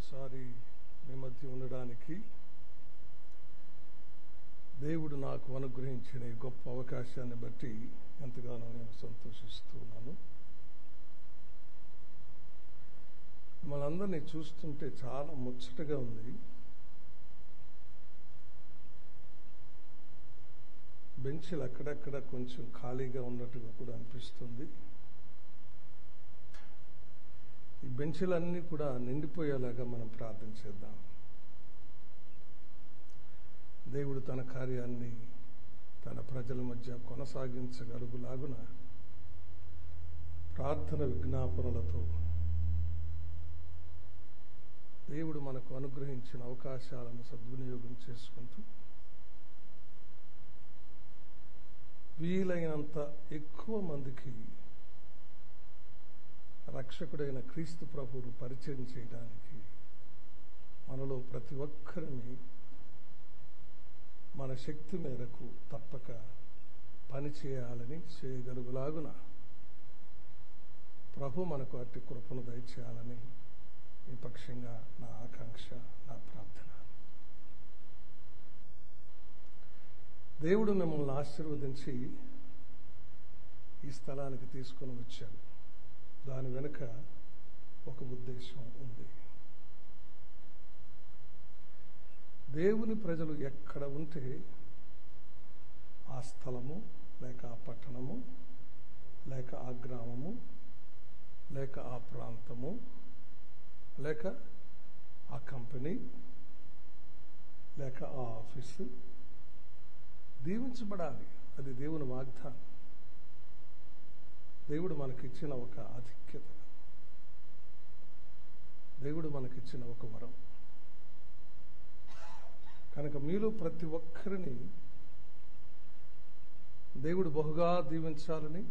మరొకసారి మీ మధ్య ఉండడానికి దేవుడు నాకు అనుగ్రహించిన ఈ గొప్ప అవకాశాన్ని బట్టి ఎంతగానో నేను సంతోషిస్తున్నాను మనందరినీ చూస్తుంటే చాలా ముచ్చటగా ఉంది బెంచ్లు అక్కడక్కడ కొంచెం ఖాళీగా ఉన్నట్టుగా కూడా అనిపిస్తుంది ఈ బెంచ్లన్నీ కూడా నిండిపోయేలాగా మనం ప్రార్థన చేద్దాం దేవుడు తన కార్యాన్ని తన ప్రజల మధ్య కొనసాగించగలుగులాగున ప్రార్థన విజ్ఞాపనలతో దేవుడు మనకు అనుగ్రహించిన అవకాశాలను సద్వినియోగం చేసుకుంటూ వీలైనంత ఎక్కువ మందికి రక్షకుడైన క్రీస్తు ప్రభువును పరిచయం చేయడానికి మనలో ప్రతి ఒక్కరిని మన శక్తి మేరకు తప్పక పని చేయాలని చేయగలుగులాగున ప్రభు మనకు అట్టి కృపను దయచేయాలని ఈ పక్షంగా నా ఆకాంక్ష నా ప్రార్థన దేవుడు మిమ్మల్ని ఆశీర్వదించి ఈ స్థలానికి తీసుకొని వచ్చాడు దాని వెనుక ఒక ఉద్దేశం ఉంది దేవుని ప్రజలు ఎక్కడ ఉంటే ఆ స్థలము లేక ఆ పట్టణము లేక ఆ గ్రామము లేక ఆ ప్రాంతము లేక ఆ కంపెనీ లేక ఆ ఆఫీసు దీవించబడాలి అది దేవుని వాగ్దానం దేవుడు మనకిచ్చిన ఒక ఆధిక్యత దేవుడు మనకిచ్చిన ఒక వరం కనుక మీలో ప్రతి ఒక్కరిని దేవుడు బహుగా దీవించాలని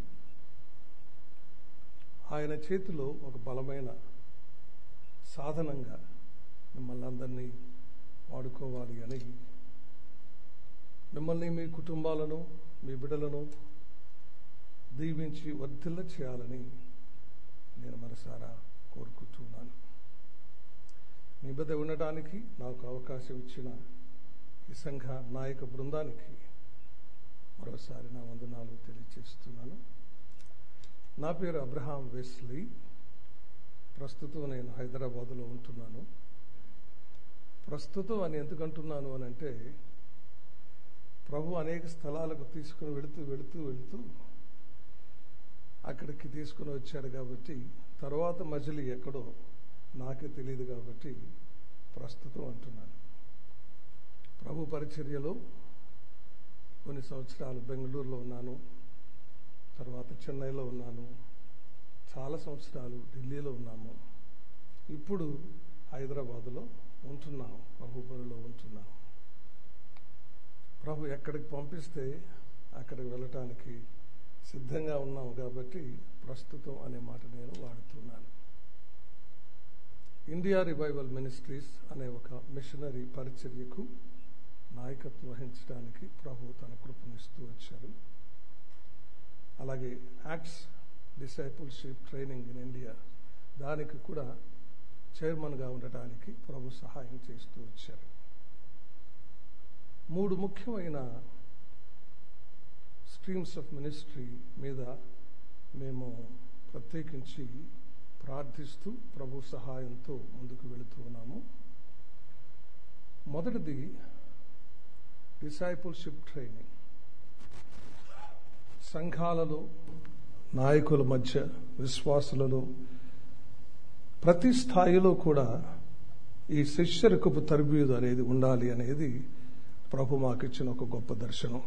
ఆయన చేతిలో ఒక బలమైన సాధనంగా మిమ్మల్ని అందరినీ వాడుకోవాలి అని మిమ్మల్ని మీ కుటుంబాలను మీ బిడ్డలను దీవించి వర్ధిల్ల చేయాలని నేను మనసారా కోరుకుంటున్నాను మీ బిడ్డ ఉండటానికి నాకు అవకాశం ఇచ్చిన ఈ సంఘ నాయక బృందానికి మరోసారి నా వందనాలు తెలియజేస్తున్నాను నా పేరు అబ్రహాం వెస్లీ ప్రస్తుతం నేను హైదరాబాదులో ఉంటున్నాను ప్రస్తుతం అని ఎందుకు అంటున్నాను అని అంటే ప్రభు అనేక స్థలాలకు తీసుకుని వెళుతూ వెళుతూ వెళుతూ అక్కడికి తీసుకుని వచ్చాడు కాబట్టి తర్వాత మజిలీ ఎక్కడో నాకే తెలియదు కాబట్టి ప్రస్తుతం అంటున్నాను ప్రభు పరిచర్యలో కొన్ని సంవత్సరాలు బెంగళూరులో ఉన్నాను తర్వాత చెన్నైలో ఉన్నాను చాలా సంవత్సరాలు ఢిల్లీలో ఉన్నాము ఇప్పుడు హైదరాబాదులో ఉంటున్నాం ప్రభు పనిలో ఉంటున్నాం ప్రభు ఎక్కడికి పంపిస్తే అక్కడికి వెళ్ళటానికి సిద్ధంగా ఉన్నాము కాబట్టి ప్రస్తుతం అనే మాట నేను వాడుతున్నాను ఇండియా రివైవల్ మినిస్ట్రీస్ అనే ఒక మిషనరీ పరిచర్యకు నాయకత్వం వహించడానికి ప్రభు తన కృపనిస్తూ వచ్చారు అలాగే Acts discipleship training in India దానికి కూడా చైర్మన్గా ఉండటానికి ప్రభు సహాయం చేస్తూ వచ్చారు మూడు ముఖ్యమైన స్ట్రీమ్స్ ఆఫ్ మినిస్ట్రీ మీద మేము ప్రత్యేకించి ప్రార్థిస్తూ ప్రభు సహాయంతో ముందుకు వెళుతూ ఉన్నాము మొదటిది డిసైపుల్షిప్ ట్రైనింగ్ సంఘాలలో నాయకుల మధ్య విశ్వాసులలో ప్రతి స్థాయిలో కూడా ఈ శిష్యరకపు తరబీదు అనేది ఉండాలి అనేది ప్రభు మాకిచ్చిన ఒక గొప్ప దర్శనం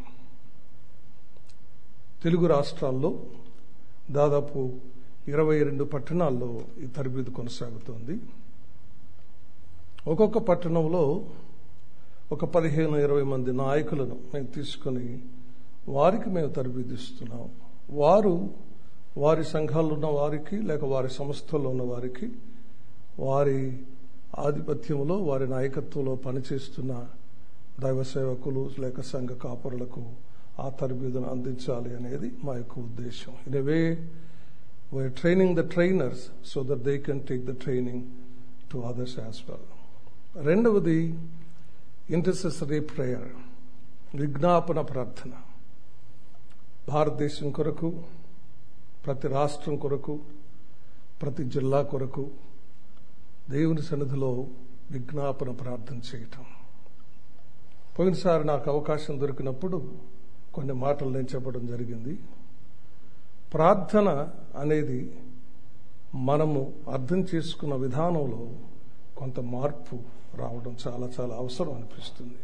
తెలుగు రాష్ట్రాల్లో దాదాపు ఇరవై రెండు పట్టణాల్లో ఈ తరబీదు కొనసాగుతోంది ఒక్కొక్క పట్టణంలో ఒక పదిహేను ఇరవై మంది నాయకులను మేము తీసుకొని వారికి మేము తరబిదిస్తున్నాం వారు వారి సంఘాల్లో ఉన్న వారికి లేక వారి సంస్థల్లో ఉన్న వారికి వారి ఆధిపత్యంలో వారి నాయకత్వంలో పనిచేస్తున్న దైవ సేవకులు లేక సంఘ కాపరులకు ఆ తరబీదును అందించాలి అనేది మా యొక్క ఉద్దేశం in way we're training the trainers so that they can take the training to others as well రెండవది ఇంటర్సెసరీ ప్రేయర్ విజ్ఞాపన ప్రార్థన భారతదేశం కొరకు ప్రతి రాష్ట్రం కొరకు ప్రతి జిల్లా కొరకు దేవుని సన్నిధిలో విజ్ఞాపన ప్రార్థన చేయటం పోయినసారి నాకు అవకాశం దొరికినప్పుడు కొన్ని మాటలు నేను చెప్పడం జరిగింది ప్రార్థన అనేది మనము అర్థం చేసుకున్న విధానంలో కొంత మార్పు రావడం చాలా చాలా అవసరం అనిపిస్తుంది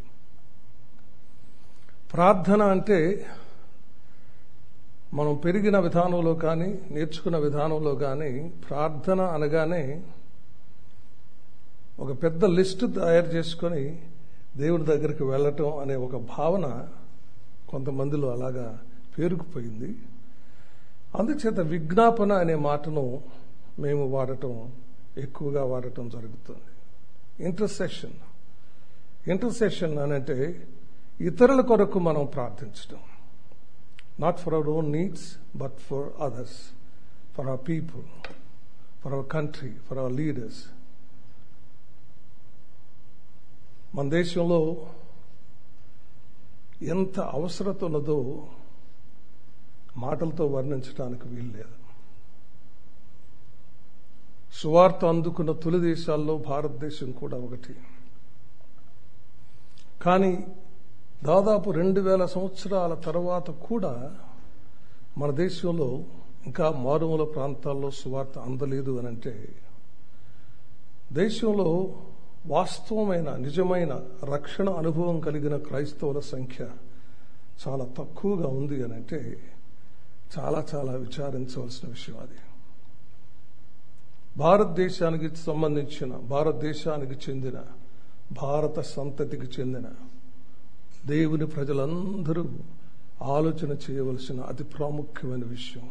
ప్రార్థన అంటే మనం పెరిగిన విధానంలో కానీ నేర్చుకున్న విధానంలో కానీ ప్రార్థన అనగానే ఒక పెద్ద లిస్టు తయారు చేసుకొని దేవుడి దగ్గరికి వెళ్ళటం అనే ఒక భావన కొంతమందిలో అలాగా పేరుకుపోయింది అందుచేత విజ్ఞాపన అనే మాటను మేము వాడటం ఎక్కువగా వాడటం జరుగుతుంది ఇంటర్సెషన్ ఇంటర్సెషన్ అనంటే ఇతరుల కొరకు మనం ప్రార్థించడం not for our own needs but for others for our people for our country for our leaders మన దేశంలో ఎంత అవసరత ఉన్నదో మాటలతో వర్ణించడానికి వీల్లేదు సువార్త అందుకున్న తొలి దేశాల్లో భారతదేశం కూడా ఒకటి కానీ దాదాపు రెండు వేల సంవత్సరాల తర్వాత కూడా మన దేశంలో ఇంకా మారుమూల ప్రాంతాల్లో సువార్త అందలేదు అని అంటే దేశంలో వాస్తవమైన నిజమైన రక్షణ అనుభవం కలిగిన క్రైస్తవుల సంఖ్య చాలా తక్కువగా ఉంది అని అంటే చాలా చాలా విచారించవలసిన విషయం అది భారతదేశానికి సంబంధించిన భారతదేశానికి చెందిన భారత సంతతికి చెందిన దేవుని ప్రజలందరూ ఆలోచన చేయవలసిన అతి ప్రాముఖ్యమైన విషయం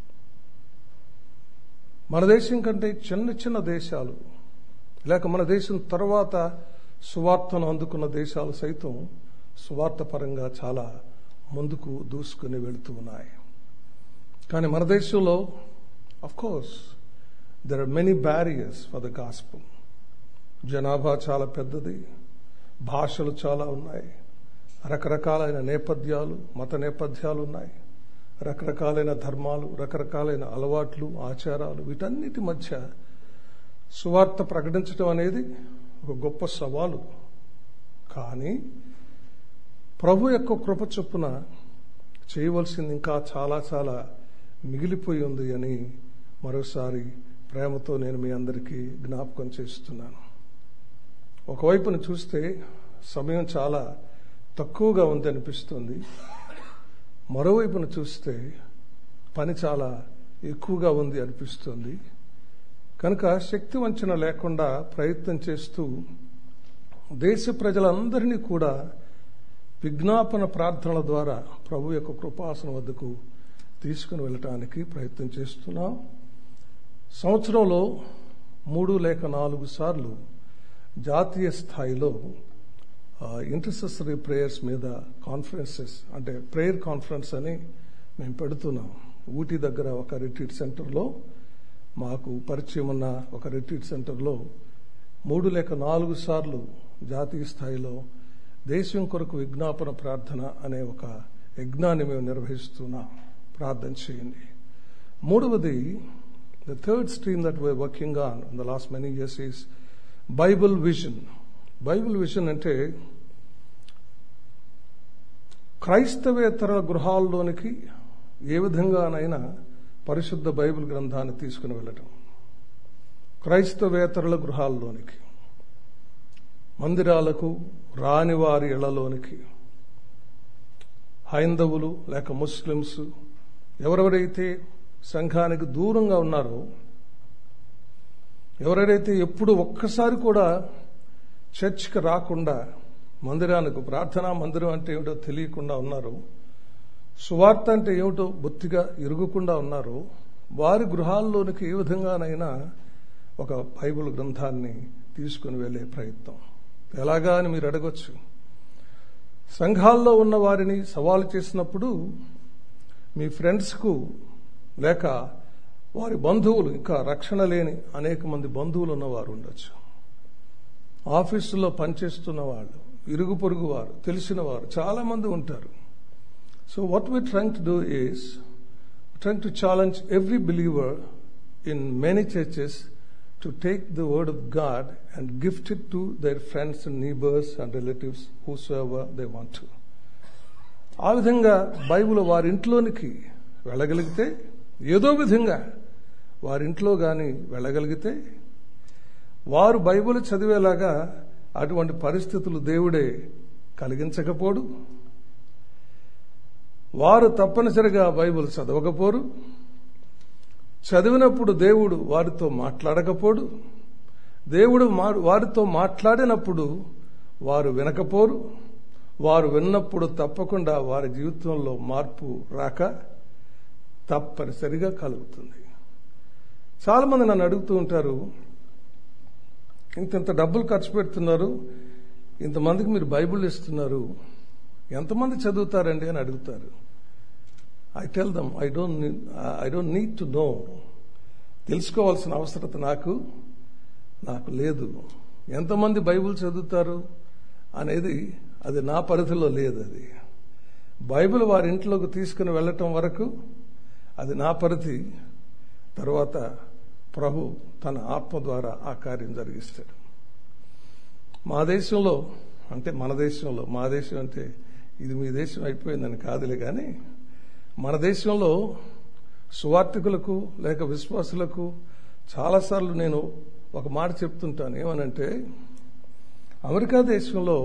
మన దేశం కంటే చిన్న చిన్న దేశాలు లేక మన దేశం తర్వాత సువార్తను అందుకున్న దేశాలు సైతం సువార్త పరంగా చాలా ముందుకు దూసుకుని వెళుతూ ఉన్నాయి కానీ మన దేశంలో of course there are many barriers for the gospel జనాభా చాలా పెద్దది భాషలు చాలా ఉన్నాయి రకరకాలైన నేపథ్యాలు మత నేపథ్యాలు ఉన్నాయి రకరకాలైన ధర్మాలు రకరకాలైన అలవాట్లు ఆచారాలు వీటన్నిటి మధ్య సువార్త ప్రకటించడం అనేది ఒక గొప్ప సవాలు కానీ ప్రభు యొక్క కృప చొప్పున చేయవలసింది ఇంకా చాలా చాలా మిగిలిపోయి ఉంది అని మరోసారి ప్రేమతో నేను మీ అందరికీ జ్ఞాపకం చేస్తున్నాను ఒకవైపున చూస్తే సమయం చాలా తక్కువగా ఉంది అనిపిస్తుంది మరోవైపున చూస్తే పని చాలా ఎక్కువగా ఉంది అనిపిస్తుంది కనుక శక్తి వంచన లేకుండా ప్రయత్నం చేస్తూ దేశ ప్రజలందరినీ కూడా విజ్ఞాపన ప్రార్థనల ద్వారా ప్రభు యొక్క కృపాసన వద్దకు తీసుకుని వెళ్ళటానికి ప్రయత్నం చేస్తున్నాం సంవత్సరంలో మూడు లేక నాలుగు సార్లు జాతీయ స్థాయిలో ఇంటర్సెసరీ ప్రేయర్స్ మీద కాన్ఫరెన్సెస్ అంటే ప్రేయర్ కాన్ఫరెన్స్ అని మేము పెడుతున్నాం ఊటీ దగ్గర ఒక రిట్రీట్ సెంటర్లో మాకు పరిచయం ఉన్న ఒక రిట్రీట్ సెంటర్లో మూడు లేక నాలుగు సార్లు జాతీయ స్థాయిలో దేశం కొరకు విజ్ఞాపన ప్రార్థన అనే ఒక యజ్ఞాన్ని మేము నిర్వహిస్తున్నాం ప్రార్థన చేయండి మూడవది the third stream that we're working on in the last many years is Bible vision Bible vision అంటే క్రైస్తవేతర గృహాల్లోనికి ఏ విధంగానైనా పరిశుద్ధ బైబిల్ గ్రంథాన్ని తీసుకుని వెళ్ళటం క్రైస్తవేతరుల గృహాల్లోనికి మందిరాలకు రాని వారి ఇళ్లలోనికి హైందవులు లేక ముస్లిమ్స్ ఎవరెవరైతే సంఘానికి దూరంగా ఉన్నారో ఎవరెవరైతే ఎప్పుడు ఒక్కసారి కూడా చర్చ్కి రాకుండా మందిరానికి ప్రార్థనా మందిరం అంటే ఏమిటో తెలియకుండా ఉన్నారు సువార్త అంటే ఏమిటో బొత్తిగా ఇరుగుకుండా ఉన్నారు వారి గృహాల్లోనికి ఏ విధంగానైనా ఒక బైబిల్ గ్రంథాన్ని తీసుకుని వెళ్లే ప్రయత్నం ఎలాగా అని మీరు అడగొచ్చు సంఘాల్లో ఉన్న వారిని సవాలు చేసినప్పుడు మీ ఫ్రెండ్స్కు లేక వారి బంధువులు ఇంకా రక్షణ లేని అనేక మంది బంధువులు ఉన్నవారు ఉండొచ్చు ఆఫీసులో పనిచేస్తున్న వాళ్ళు ఇరుగు పొరుగు వారు తెలిసిన వారు చాలా మంది ఉంటారు so what we trying to do is trying to challenge every believer in many churches to take the word of God and gift it to their friends and neighbours and relatives whosoever they want to ఆ విధంగా Bible వారి ఇంట్లోనికి వెళ్ళగలిగితే ఏదో విధంగా వారింట్లో కానీ వెళ్ళగలిగితే వారు Bible చదివేలాగా అటువంటి పరిస్థితులు దేవుడే కలిగించకపోడు వారు తప్పనిసరిగా బైబిల్ చదవకపోరు చదివినప్పుడు దేవుడు వారితో మాట్లాడకపోడు దేవుడు వారితో మాట్లాడినప్పుడు వారు వినకపోరు వారు విన్నప్పుడు తప్పకుండా వారి జీవితంలో మార్పు రాక తప్పనిసరిగా కలుగుతుంది చాలా మంది నన్ను అడుగుతూ ఉంటారు ఇంత డబ్బులు ఖర్చు పెడుతున్నారు ఇంతమందికి మీరు బైబిల్ ఇస్తున్నారు ఎంతమంది చదువుతారండి అని అడుగుతారు I tell them I don't I don't need to know తెలుసుకోవాల్సిన అవసరత నాకు నాకు లేదు ఎంతమంది బైబిల్ చదువుతారు అనేది అది నా పరిధిలో లేదు అది బైబిల్ వారి ఇంట్లోకి తీసుకుని వెళ్ళటం వరకు అది నా పరిధి తర్వాత ప్రభు తన ఆత్మ ద్వారా ఆ కార్యం జరిగిస్తాడు మా దేశంలో అంటే మన దేశంలో మా దేశం అంటే ఇది మీ దేశం అయిపోయిందని కాదులే కానీ మన దేశంలో సువార్థికులకు లేక విశ్వాసులకు చాలాసార్లు నేను ఒక మాట చెప్తుంటాను ఏమనంటే అమెరికా దేశంలో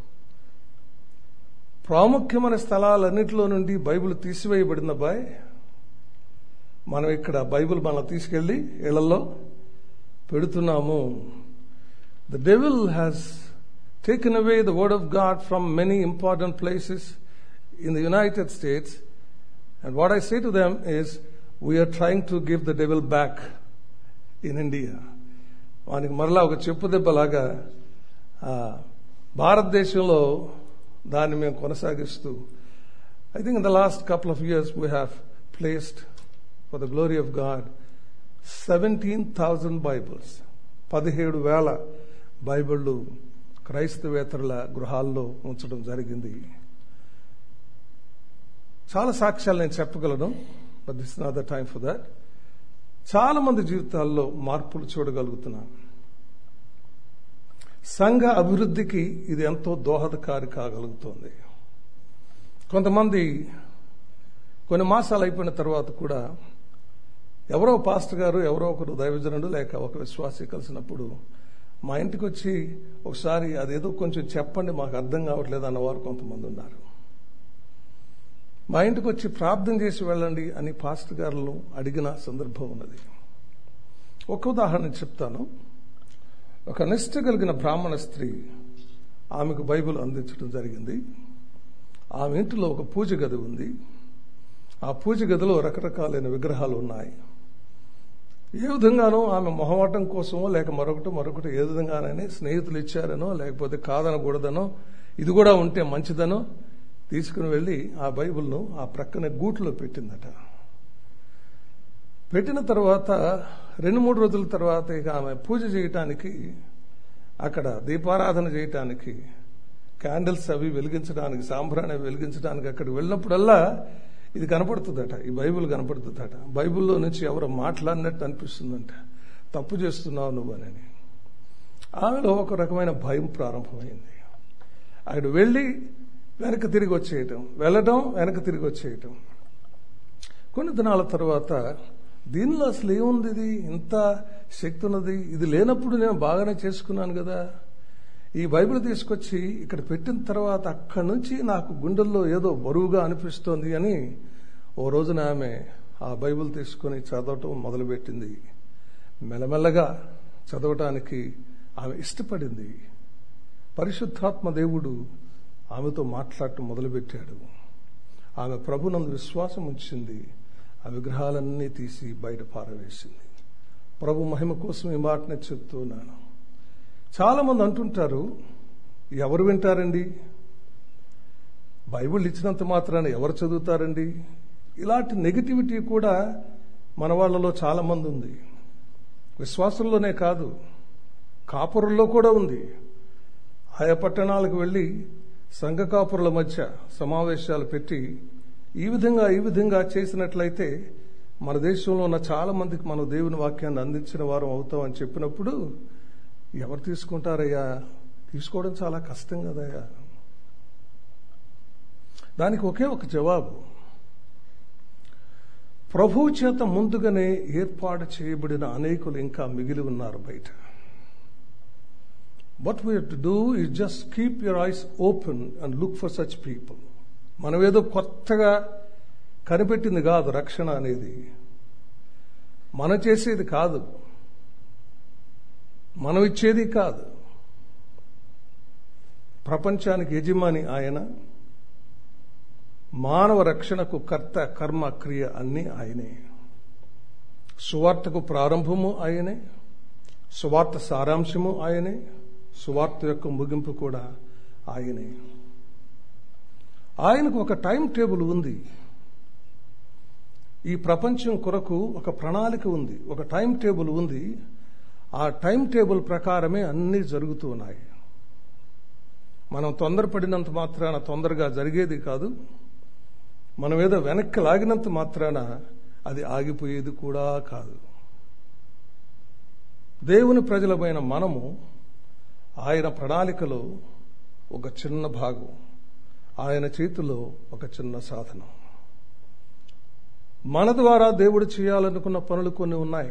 ప్రాముఖ్యమైన స్థలాలన్నింటిలో నుండి బైబిల్ తీసివేయబడిన బాయ్ మనం ఇక్కడ బైబిల్ మనం తీసుకెళ్లి ఇళ్లలో పెడుతున్నాము the devil has taken away the word of God from many important places in the United States and what I say to them is we're trying to give the devil back in India వానికి మరలా ఒక చెప్పు దెబ్బలాగా భారతదేశంలో దాన్ని మేము కొనసాగిస్తూ I think in the last couple of years we have placed for the glory of God seventeen thousand Bibles పదిహేడు వేల బైబిళ్ళు క్రైస్తవేతరుల గృహాల్లో ఉంచడం జరిగింది చాలా సాక్ష్యాలు నేను చెప్పగలను but this not the time for that చాలా మంది జీవితాల్లో మార్పులు చూడగలుగుతున్నాను సంఘ అభివృద్ధికి ఇది ఎంతో దోహదకారి కాగలుగుతోంది కొంతమంది కొన్ని మాసాలు అయిపోయిన తర్వాత కూడా ఎవరో పాస్టర్ గారు ఎవరో ఒకరు దైవజనుడు లేక ఒక విశ్వాసి కలిసినప్పుడు మా ఇంటికి వచ్చి ఒకసారి అదేదో కొంచెం చెప్పండి మాకు అర్థం కావట్లేదు అన్నవారు కొంతమంది ఉన్నారు మా ఇంటికి వచ్చి ప్రార్థన చేసి వెళ్ళండి అని పాస్టర్ గారులను అడిగిన సందర్భం ఉన్నది ఒక ఉదాహరణ చెప్తాను ఒక నిష్ట కలిగిన బ్రాహ్మణ స్త్రీ ఆమెకు బైబిల్ అందించడం జరిగింది ఆమె ఇంటిలో ఒక పూజ గది ఉంది ఆ పూజ గదిలో రకరకాలైన విగ్రహాలు ఉన్నాయి ఏ విధంగానో ఆమె మొహమాటం కోసమో లేక మరొకటి మరొకటి ఏ విధంగానని స్నేహితులు ఇచ్చారనో లేకపోతే కాదనకూడదనో ఇది కూడా ఉంటే మంచిదనో తీసుకుని వెళ్ళి ఆ బైబిల్ను ఆ ప్రక్కనే గూట్లో పెట్టిందట పెట్టిన తర్వాత రెండు మూడు రోజుల తర్వాత ఇక ఆమె పూజ చేయటానికి అక్కడ దీపారాధన చేయటానికి క్యాండిల్స్ అవి వెలిగించడానికి సాంబ్రాణి అవి వెలిగించడానికి అక్కడ వెళ్ళినప్పుడల్లా ఇది కనపడుతుందట ఈ బైబిల్ కనపడుతుందట బైబిల్లో నుంచి ఎవరో మాట్లాడినట్టు అనిపిస్తుందంట తప్పు చేస్తున్నావు నువ్వు అని ఆమెలో ఒక రకమైన భయం ప్రారంభమైంది అక్కడ వెళ్ళి వెనక్కి తిరిగి వచ్చేయటం వెళ్ళటం వెనక్కి తిరిగి వచ్చేయటం కొన్ని దినాల తర్వాత దీనిలో అసలు ఏముంది ఇది ఇంత శక్తి ఉన్నది ఇది లేనప్పుడు నేను బాగానే చేసుకున్నాను కదా ఈ బైబిల్ తీసుకొచ్చి ఇక్కడ పెట్టిన తర్వాత అక్కడి నుంచి నాకు గుండెల్లో ఏదో బరువుగా అనిపిస్తోంది అని ఓ రోజున ఆమె ఆ బైబిల్ తీసుకొని చదవటం మొదలుపెట్టింది మెల్లమెల్లగా చదవటానికి ఆమె ఇష్టపడింది పరిశుద్ధాత్మ దేవుడు ఆమెతో మాట్లాడటం మొదలుపెట్టాడు ఆమె ప్రభునందు విశ్వాసం ఉంచింది ఆ విగ్రహాలన్నీ తీసి బయట పారవేసింది ప్రభు మహిమ కోసం ఈ మాటనే చెప్తున్నాను చాలా మంది అంటుంటారు ఎవరు వింటారండి బైబిల్ ఇచ్చినంత మాత్రాన ఎవరు చదువుతారండి ఇలాంటి నెగిటివిటీ కూడా మన వాళ్ళలో చాలా మంది ఉంది విశ్వాసంలోనే కాదు కాపురుల్లో కూడా ఉంది ఆయా పట్టణాలకు వెళ్ళి సంఘ కాపురుల మధ్య సమావేశాలు పెట్టి ఈ విధంగా ఈ విధంగా చేసినట్లయితే మన దేశంలో ఉన్న చాలా మందికి మనం దేవుని వాక్యాన్ని అందించిన వారం అవుతామని చెప్పినప్పుడు ఎవరు తీసుకుంటారయ్యా తీసుకోవడం చాలా కష్టం కదయ్యా దానికి ఒకే ఒక జవాబు ప్రభువు చేత ముందుగానే ఏర్పాటు చేయబడిన అనేకులు ఇంకా మిగిలి ఉన్నారు బయట what we to do is just keep your eyes open and look for such people మనం ఏదో కొత్తగా కనిపెట్టింది కాదు రక్షణ అనేది మనం చేసేది కాదు మనం ఇచ్చేది కాదు ప్రపంచానికి యజమాని ఆయన మానవ రక్షణకు కర్త కర్మ క్రియ అన్ని ఆయనే సువార్తకు ప్రారంభము ఆయనే సువార్త సారాంశము ఆయనే సువార్త యొక్క ముగింపు కూడా ఆయనే ఆయనకు ఒక టైం టేబుల్ ఉంది ఈ ప్రపంచం కొరకు ఒక ప్రణాళిక ఉంది ఒక టైం టేబుల్ ఉంది ఆ టైం టేబుల్ ప్రకారమే అన్నీ జరుగుతూ ఉన్నాయి మనం తొందరపడినంత మాత్రాన తొందరగా జరిగేది కాదు మనం ఏదో వెనక్కి లాగినంత మాత్రాన అది ఆగిపోయేది కూడా కాదు దేవుని ప్రజలమైన మనము ఆయన ప్రణాళికలో ఒక చిన్న భాగం ఆయన చేతిలో ఒక చిన్న సాధనం మన ద్వారా దేవుడు చేయాలనుకున్న పనులు కొన్ని ఉన్నాయి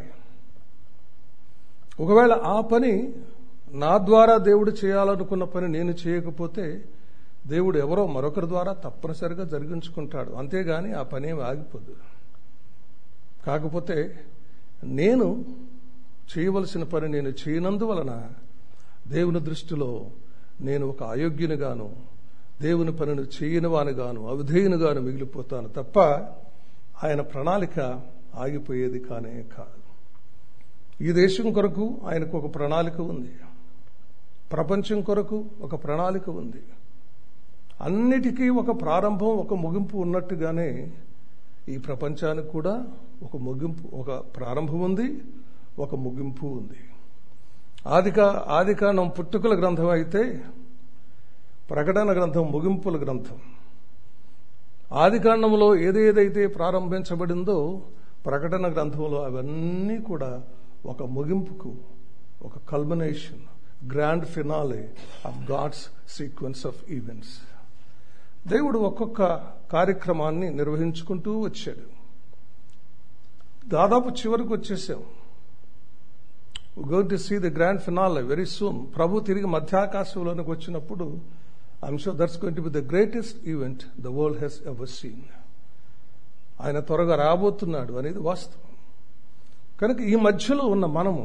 ఒకవేళ ఆ పని నా ద్వారా దేవుడు చేయాలనుకున్న పని నేను చేయకపోతే దేవుడు ఎవరో మరొకరి ద్వారా తప్పనిసరిగా జరిగించుకుంటాడు అంతేగాని ఆ పని ఏమి ఆగిపోదు కాకపోతే నేను చేయవలసిన పని నేను చేయనందువలన దేవుని దృష్టిలో నేను ఒక అయోగ్యునిగాను దేవుని పనిని చేయని వానిగాను అవిధేయునిగాను మిగిలిపోతాను తప్ప ఆయన ప్రణాళిక ఆగిపోయేది కానే కాదు ఈ దేశం కొరకు ఆయనకు ఒక ప్రణాళిక ఉంది ప్రపంచం కొరకు ఒక ప్రణాళిక ఉంది అన్నిటికీ ఒక ప్రారంభం ఒక ముగింపు ఉన్నట్టుగానే ఈ ప్రపంచానికి కూడా ఒక ముగింపు ఒక ప్రారంభం ఉంది ఒక ముగింపు ఉంది ఆదికా ఆదికాండం పుట్టుకల గ్రంథం అయితే ప్రకటన గ్రంథం ముగింపుల గ్రంథం ఆదికాండంలో ఏదేదైతే ప్రారంభించబడిందో ప్రకటన గ్రంథంలో అవన్నీ కూడా ఒక ముగింపుకు ఒక culmination grand finale of God's sequence of events దేవుడు ఒక్కొక్క కార్యక్రమాన్ని నిర్వహించుకుంటూ వచ్చాడు దాదాపు చివరికి వచ్చేసాం going to see the grand finale very soon ప్రభు తిరిగి మధ్యాకాశంలోనికి వచ్చినప్పుడు I'm sure that's going to be the greatest event the world has ever seen ఆయన త్వరగా రాబోతున్నాడు అనేది వాస్తవం కనుక ఈ మధ్యలో ఉన్న మనము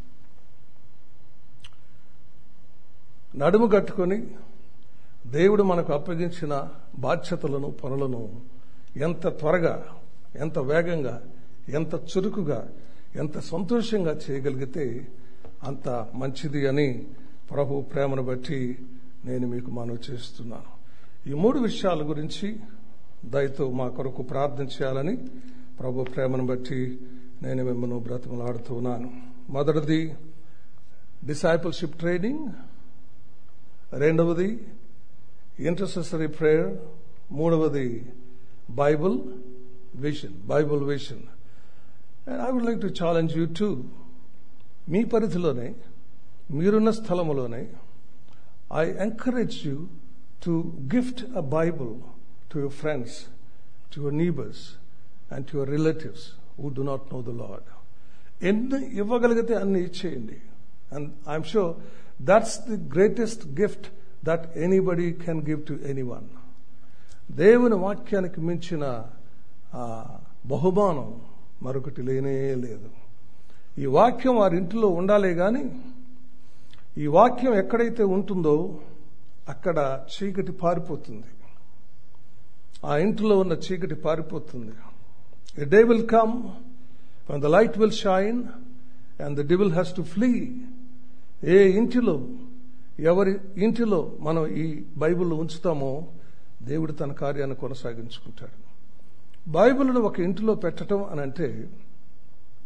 నడుము కట్టుకొని దేవుడు మనకు అప్పగించిన బాధ్యతలను పనులను ఎంత త్వరగా ఎంత వేగంగా ఎంత చురుకుగా ఎంత సంతోషంగా చేయగలిగితే అంత మంచిది అని ప్రభు ప్రేమను బట్టి నేను మీకు మనవి చేస్తున్నాను ఈ మూడు విషయాల గురించి దయతో మా కొరకు ప్రార్థన చేయాలని ప్రభు ప్రేమను బట్టి నేను మిమ్మల్ని బ్రతమలాడుతున్నాను మొదటిది డిసైపుల్షిప్ ట్రైనింగ్ రెండవది ఇంటర్సెసరీ ప్రేయర్ మూడవది Bible vision Bible vision and I would like to challenge you to మీ పరిధిలోనే మీరున్న స్థలములోనే I encourage you to gift a Bible to your friends to your neighbours and to your relatives who do not know the Lord ఎన్ని ఇవ్వగలిగితే అన్ని ఇచ్చేయండి and I'm sure that's the greatest gift that anybody can give to anyone దేవుని వాక్యానికి మించిన బహుమానం మరొకటి లేనే లేదు ఈ వాక్యం వారి ఇంటిలో ఉండాలే గాని ఈ వాక్యం ఎక్కడైతే ఉంటుందో అక్కడ చీకటి పారిపోతుంది ఆ ఇంటిలో ఉన్న చీకటి పారిపోతుంది a day will come the light will shine and the devil has to flee ఏ ఇంటిలో ఎవరి ఇంటిలో మనం ఈ బైబిల్ ఉంచుతామో దేవుడు తన కార్యాన్ని కొనసాగించుకుంటాడు బైబిల్ను ఒక ఇంటిలో పెట్టడం అని అంటే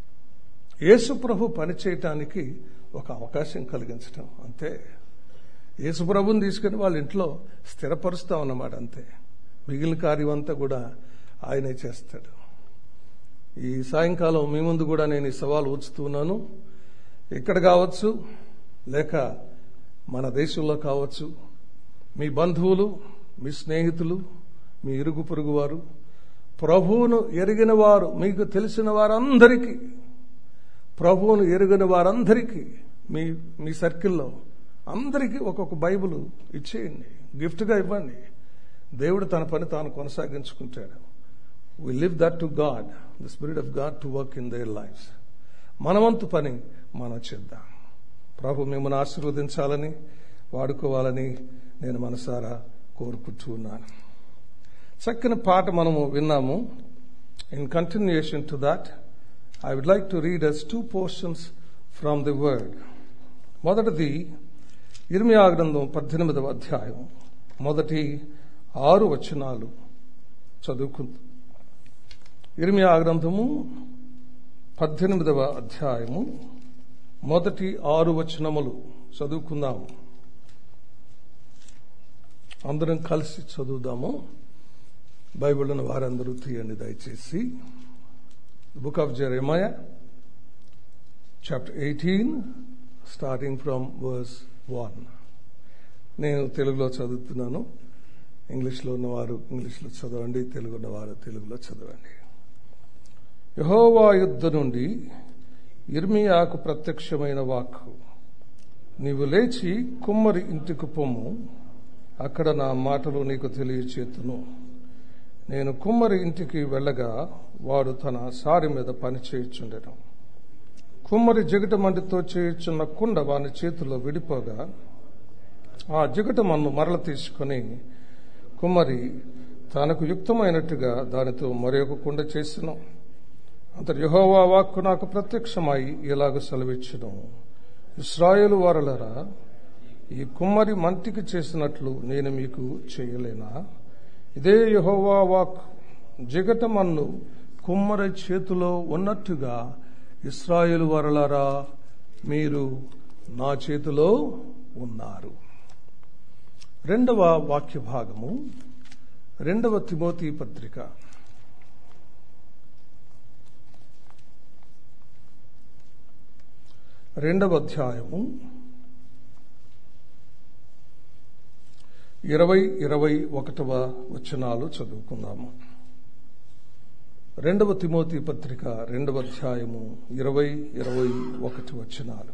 యేసు ప్రభు పనిచేయటానికి ఒక అవకాశం కలిగించటం అంతే యేసుప్రభుని తీసుకుని వాళ్ళ ఇంట్లో స్థిరపరుస్తాం అన్నమాట అంతే మిగిలిన కార్యం అంతా కూడా ఆయనే చేస్తాడు ఈ సాయంకాలం మీ ముందు కూడా నేను ఈ సవాలు ఉంచుతున్నాను ఇక్కడ కావచ్చు లేక మన దేశంలో కావచ్చు మీ బంధువులు మీ స్నేహితులు మీ ఇరుగు పొరుగు వారు ప్రభువును ఎరిగిన వారు మీకు తెలిసిన వారందరికీ ప్రభువును ఎరిగిన వారందరికీ మీ మీ సర్కిల్లో అందరికీ ఒక్కొక్క బైబుల్ ఇచ్చేయండి గిఫ్ట్గా ఇవ్వండి దేవుడు తన పని తాను కొనసాగించుకుంటాడు we leave that to God the spirit of God to work in their life మనవంతు పని మనం చేద్దాం ప్రభు మిమ్మల్ని ఆశీర్వదించాలని వాడుకోవాలని నేను మనసారా కోరుకుంటూ ఉన్నాను చక్కని పాట మనము విన్నాము in continuation to that I would like to read us two portions from the word మొదటిది ఇర్మియా గ్రంథం పద్దెనిమిదవ అధ్యాయం మొదటి ఆరు వచనాలు చదువుకుందాం ఇర్మియా గ్రంథము పద్దెనిమిదవ అధ్యాయము మొదటి ఆరు వచనములు చదువుకుందాము అందరం కలిసి చదువుదాము బైబిల్ ఉన్న వారందరూ తీయండి దయచేసి book of Jeremiah chapter eighteen starting from verse one నేను తెలుగులో చదువుతున్నాను ఇంగ్లీష్లో ఉన్నవారు ఇంగ్లీష్లో చదవండి తెలుగు ఉన్నవారు తెలుగులో చదవండి యహోవా యుద్ధ నుండి ఇర్మియాకు ప్రత్యక్షమైన వాక్కు నీవు లేచి కుమ్మరి ఇంటికి పొమ్ము అక్కడ నా మాటలు నీకు తెలియచేతును నేను కుమ్మరి ఇంటికి వెళ్ళగా వాడు తన సారి మీద పని చేయుచుండెను కుమ్మరి జిగట మండితో చేయుచున్న కుండ వాని చేతిలో విడిపోగా ఆ జిగట మన్ను మరల తీసుకుని కుమ్మరి తనకు యుక్తమైనట్టుగా దానితో మరొక కుండ చేసిన అంతటి యహోవా వాక్కు నాకు ప్రత్యక్షమై ఇలాగ సెలవిచ్చును ఇస్రాయేలు వారలరా ఈ కుమ్మరి మంటికి చేసినట్లు నేను మీకు చేయలేనా ఇదే యహోవా వాక్ జిగట మన్ను కుమ్మరి చేతిలో ఉన్నట్టుగా ఇస్రాయేలు వరలరా మీరు నా చేతిలో ఉన్నారు రెండవ వాక్య భాగము రెండవ తిమోతి పత్రిక రెండవ అధ్యాయము ఇరవై ఇరవై ఒకటవ వచనాలు చదువుకుందాము రెండవ తిమోతి పత్రిక రెండవ అధ్యాయము ఇరవై ఇరవై ఒకటి వచనాలు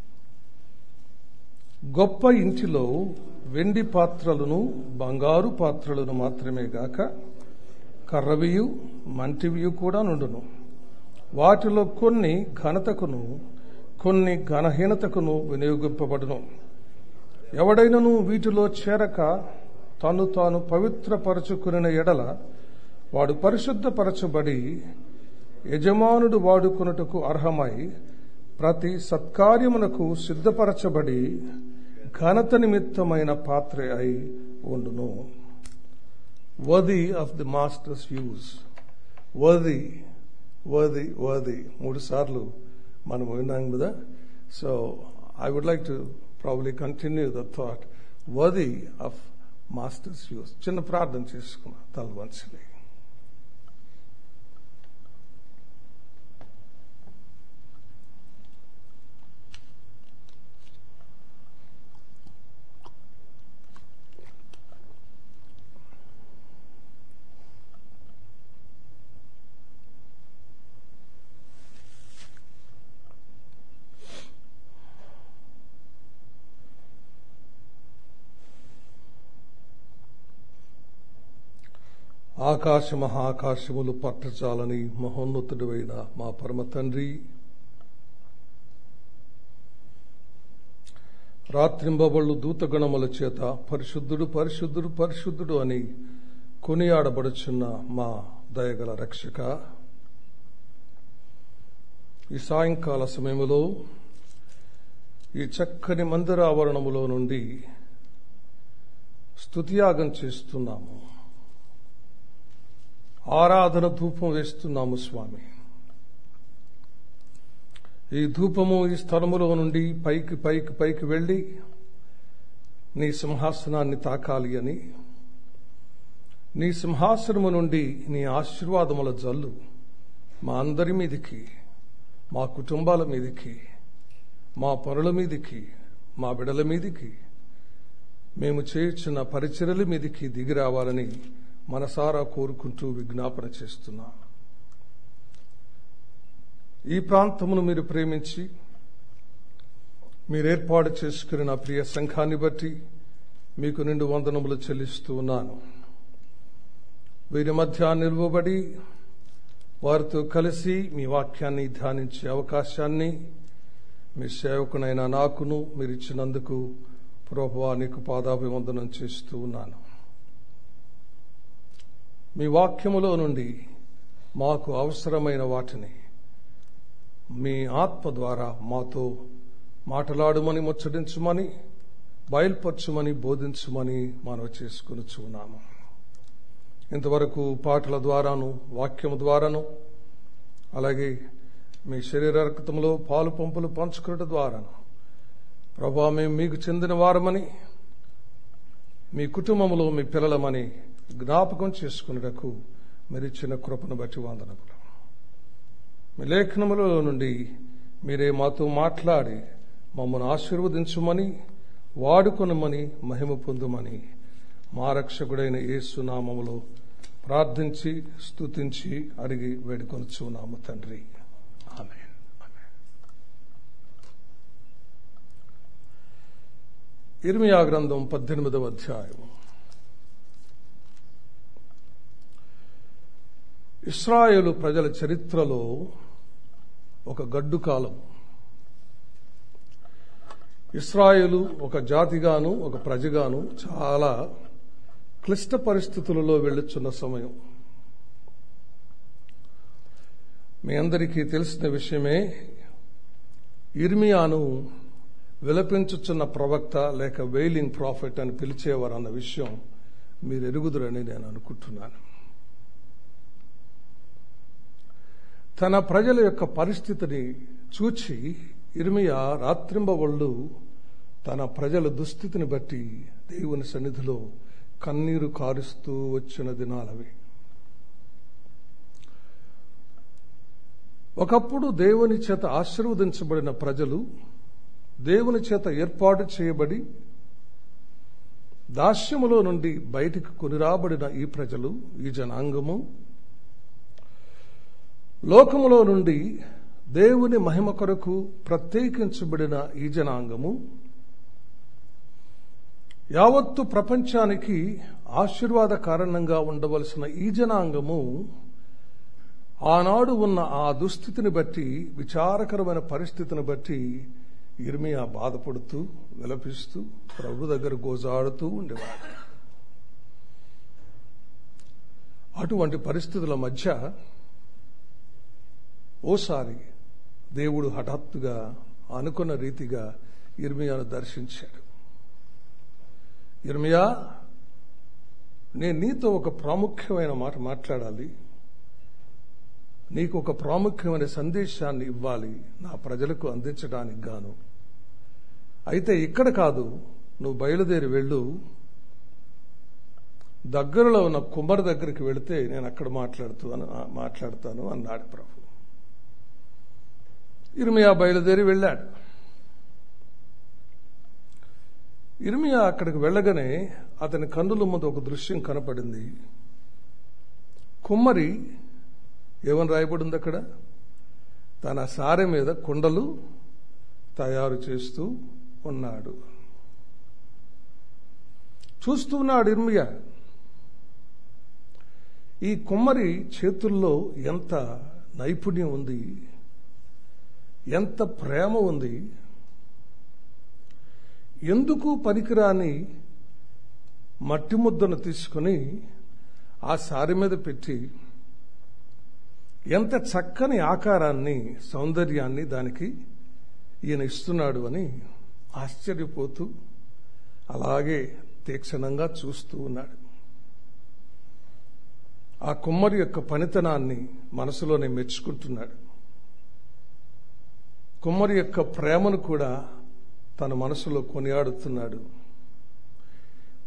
గొప్ప ఇంటిలో వెండి పాత్రలను బంగారు పాత్రలను మాత్రమే గాక కర్రవియు మంటివియు కూడా నుండును వాటిలో కొన్ని ఘనతకును కొన్ని ఘనహీనతకును వినియోగింపబడును ఎవడైనను వీటిలో చేరక తను తాను పవిత్రపరచుకుని ఎడల వాడు పరిశుద్ధపరచబడి యజమానుడు వాడుకొనుటకు అర్హమై ప్రతి సత్కార్యమునకు సిద్ధపరచబడి ఘనత నిమిత్తమైన పాత్ర అయి ఉండును worthy of the master's use worthy worthy worthy మూడు సార్లు మనం విన్నాం కదా so I would like to probably continue the thought worthy of master's use చిన్న ప్రార్థన చేసుకున్నా తల వంచలే ఆకాశ మహాకాశములు పట్టచాలని మహోన్నతుడైన మా పరమ తండ్రి రాత్రింబబళ్ళు దూతగణముల చేత పరిశుద్ధుడు పరిశుద్ధుడు పరిశుద్ధుడు అని కొనియాడబడుచున్న మా దయగల రక్షక ఈ సాయంకాల సమయంలో ఈ చక్కని మందిర ఆవరణములో నుండి స్తుతియాగం చేస్తున్నాము ఆరాధన ధూపం వేస్తున్నాము స్వామి ఈ ధూపము ఈ స్థలములో నుండి పైకి పైకి పైకి వెళ్ళి నీ సింహాసనాన్ని తాకాలి అని నీ సింహాసనము నుండి నీ ఆశీర్వాదముల జల్లు మా అందరి మీదికి మా కుటుంబాల మీదికి మా పనుల మీదికి మా బిడల మీదికి మేము చేయుచున్న పరిచర్యల మీదికి దిగి రావాలని మనసారా కోరుకుంటూ విజ్ఞాపన చేస్తున్నా ఈ ప్రాంతమును మీరు ప్రేమించి మీరు ఏర్పాటు చేసుకుని నా ప్రియ సంఘాన్ని బట్టి మీకు నిండు వందనములు చెల్లిస్తూ ఉన్నాను వీరి మధ్య నిలువబడి వారితో కలిసి మీ వాక్యాన్ని ధ్యానించే అవకాశాన్ని మీ సేవకునైన నాకును మీరు ఇచ్చినందుకు ప్రభువా నీకు పాదాభివందనం చేస్తూ ఉన్నాను మీ వాక్యములో నుండి మాకు అవసరమైన వాటిని మీ ఆత్మ ద్వారా మాతో మాట్లాడమని ముచ్చటించమని బయలుపరచమని బోధించమని మనం చేసుకుని చూన్నాము ఇంతవరకు పాటల ద్వారాను వాక్యము ద్వారాను అలాగే మీ శరీర రక్తంలో పాలు పంపులు పంచుకున్నట ద్వారాను ప్రభా మేము మీకు చెందిన వారమని మీ కుటుంబంలో మీ పిల్లలమని జ్ఞాపకం చేసుకున్నటకు మీరిచ్చిన కృపను బట్టి వందనములు మీ లేఖనములలో నుండి మీరే మాతో మాట్లాడి మమ్మల్ని ఆశీర్వదించమని వాడుకొనమని మహిమ పొందుమని మా రక్షకుడైన యేసునామములో ప్రార్థించి స్తుతించి అడిగి వేడుకొనుచున్నాము తండ్రి ఆమె ఇర్మియా గ్రంథం పద్దెనిమిదవ అధ్యాయం ఇస్రాయేలు ప్రజల చరిత్రలో ఒక గడ్డు కాలం ఇస్రాయేలు ఒక జాతిగాను ఒక ప్రజగాను చాలా క్లిష్ట పరిస్థితులలో వెళ్ళుచున్న సమయం మీ అందరికీ తెలిసిన విషయమే ఇర్మియాను విలపించుచున్న ప్రవక్త లేక వెయిలింగ్ ప్రాఫిట్ అని పిలిచేవారు అన్న విషయం మీరు ఎరుగుదురని నేను అనుకుంటున్నాను తన ప్రజల యొక్క పరిస్థితిని చూచి ఇర్మియా రాత్రింబవళ్ళు తన ప్రజల దుస్థితిని బట్టి దేవుని సన్నిధిలో కన్నీరు కారుస్తూ వచ్చిన దినాలవి ఒకప్పుడు దేవుని చేత ఆశీర్వదించబడిన ప్రజలు దేవుని చేత ఏర్పాటు చేయబడి దాస్యములో నుండి బయటికి కొనిరాబడిన ఈ ప్రజలు ఈ జనాంగము లోకములో నుండి దేవుని మహిమ కొరకు ప్రత్యేకించబడిన ఈ జనాంగము యావత్తు ప్రపంచానికి ఆశీర్వాద కారణంగా ఉండవలసిన ఈ జనాంగము ఆనాడు ఉన్న ఆ దుస్థితిని బట్టి విచారకరమైన పరిస్థితిని బట్టి ఇర్మియా బాధపడుతూ విలపిస్తూ ప్రభు దగ్గర గోజాడుతూ ఉండేవాడు అటువంటి పరిస్థితుల మధ్య ఓసారి దేవుడు హఠాత్తుగా అనుకున్న రీతిగా ఇర్మియాను దర్శించాడు ఇర్మియా నేను నీతో ఒక ప్రాముఖ్యమైన మాట మాట్లాడాలి నీకు ఒక ప్రాముఖ్యమైన సందేశాన్ని ఇవ్వాలి నా ప్రజలకు అందించడానికి గాను అయితే ఇక్కడ కాదు నువ్వు బయలుదేరి వెళ్ళు దగ్గరలో ఉన్న కుమ్మరి దగ్గరికి వెళితే నేను అక్కడ మాట్లాడుతూ మాట్లాడతాను అన్నాడు ప్రభు ఇర్మియా బయలుదేరి వెళ్ళాడు ఇర్మియా అక్కడికి వెళ్ళగానే అతని కన్నుల ముందు ఒక దృశ్యం కనపడింది కుమ్మరి ఏమని రాయబడింది అక్కడ తన సారె మీద కుండలు తయారు చేస్తూ ఉన్నాడు చూస్తూ ఉన్నాడు ఇర్మియా ఈ కుమ్మరి చేతుల్లో ఎంత నైపుణ్యం ఉంది ఎంత ప్రేమ ఉంది ఎందుకు పనికిరాని మట్టి ముద్దను తీసుకుని ఆ సారి మీద పెట్టి ఎంత చక్కని ఆకారాన్ని సౌందర్యాన్ని దానికి ఈయన ఇస్తున్నాడు అని ఆశ్చర్యపోతూ అలాగే తీక్షణంగా చూస్తూ ఉన్నాడు ఆ కుమ్మరి యొక్క పనితనాన్ని మనసులోనే మెచ్చుకుంటున్నాడు కుమ్మరి యొక్క ప్రేమను కూడా తన మనసులో కొనియాడుతున్నాడు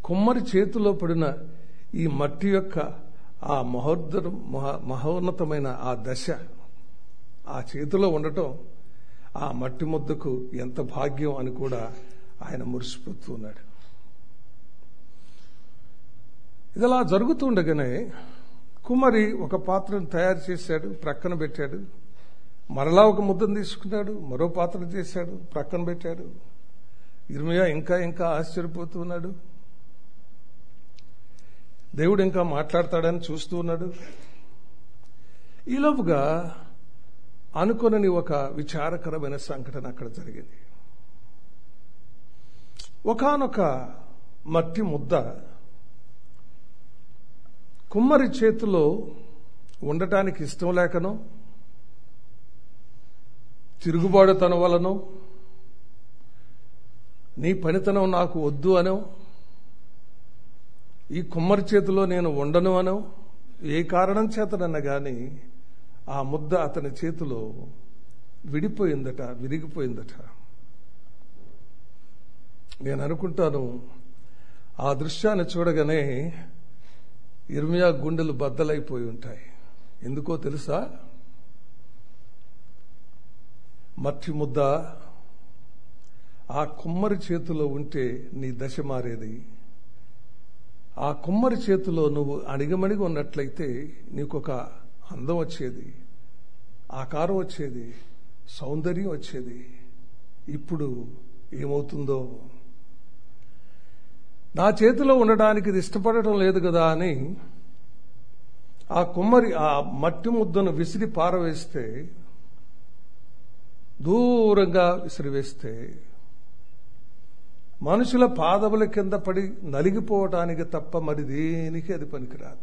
కుమ్మరి చేతిలో పడిన ఈ మట్టి యొక్క ఆ మహోద్దర మహా- మహోన్నతమైన ఆ దశ ఆ చేతిలో ఉండటం ఆ మట్టి ముద్దకు ఎంత భాగ్యం అని కూడా ఆయన మురిసిపోతూ ఉన్నాడు ఇదిలా జరుగుతుండగానే కుమ్మరి ఒక పాత్రను తయారు చేశాడు ప్రక్కన పెట్టాడు మరలా ఒక ముద్దను తీసుకున్నాడు మరో పాత్ర చేశాడు ప్రక్కన పెట్టాడు ఇర్మియా ఇంకా ఇంకా ఆశ్చర్యపోతూ ఉన్నాడు దేవుడు ఇంకా మాట్లాడతాడని చూస్తూ ఉన్నాడు ఈలోపుగా అనుకొనని ఒక విచారకరమైన సంఘటన అక్కడ జరిగింది ఒకానొక మట్టి ముద్ద కుమ్మరి చేతిలో ఉండటానికి ఇష్టం లేకనో తిరుగుబాటుతనం వలనో నీ పనితనం నాకు వద్దు అనో ఈ కుమ్మరి చేతిలో నేను ఉండను అనో ఏ కారణం చేతనన్నా గాని ఆ ముద్ద అతని చేతిలో విడిపోయిందట విరిగిపోయిందట నేను అనుకుంటాను ఆ దృశ్యాన్ని చూడగానే ఇర్మియా గుండెలు బద్దలైపోయి ఉంటాయి ఎందుకో తెలుసా మట్టి ముద్ద ఆ కుమ్మరి చేతిలో ఉంటే నీ దశ మారేది ఆ కుమ్మరి చేతిలో నువ్వు అణిగమణిగి ఉన్నట్లయితే నీకొక అందం వచ్చేది ఆకారం వచ్చేది సౌందర్యం వచ్చేది ఇప్పుడు ఏమవుతుందో నా చేతిలో ఉండడానికి ఇది ఇష్టపడటం లేదు కదా అని ఆ కుమ్మరి ఆ మట్టి ముద్దను విసిరి పారవేస్తే దూరంగా విసిరివేస్తే మనుషుల పాదముల కింద పడి నలిగిపోవటానికి తప్ప మరి దేనికి అది పనికిరాదు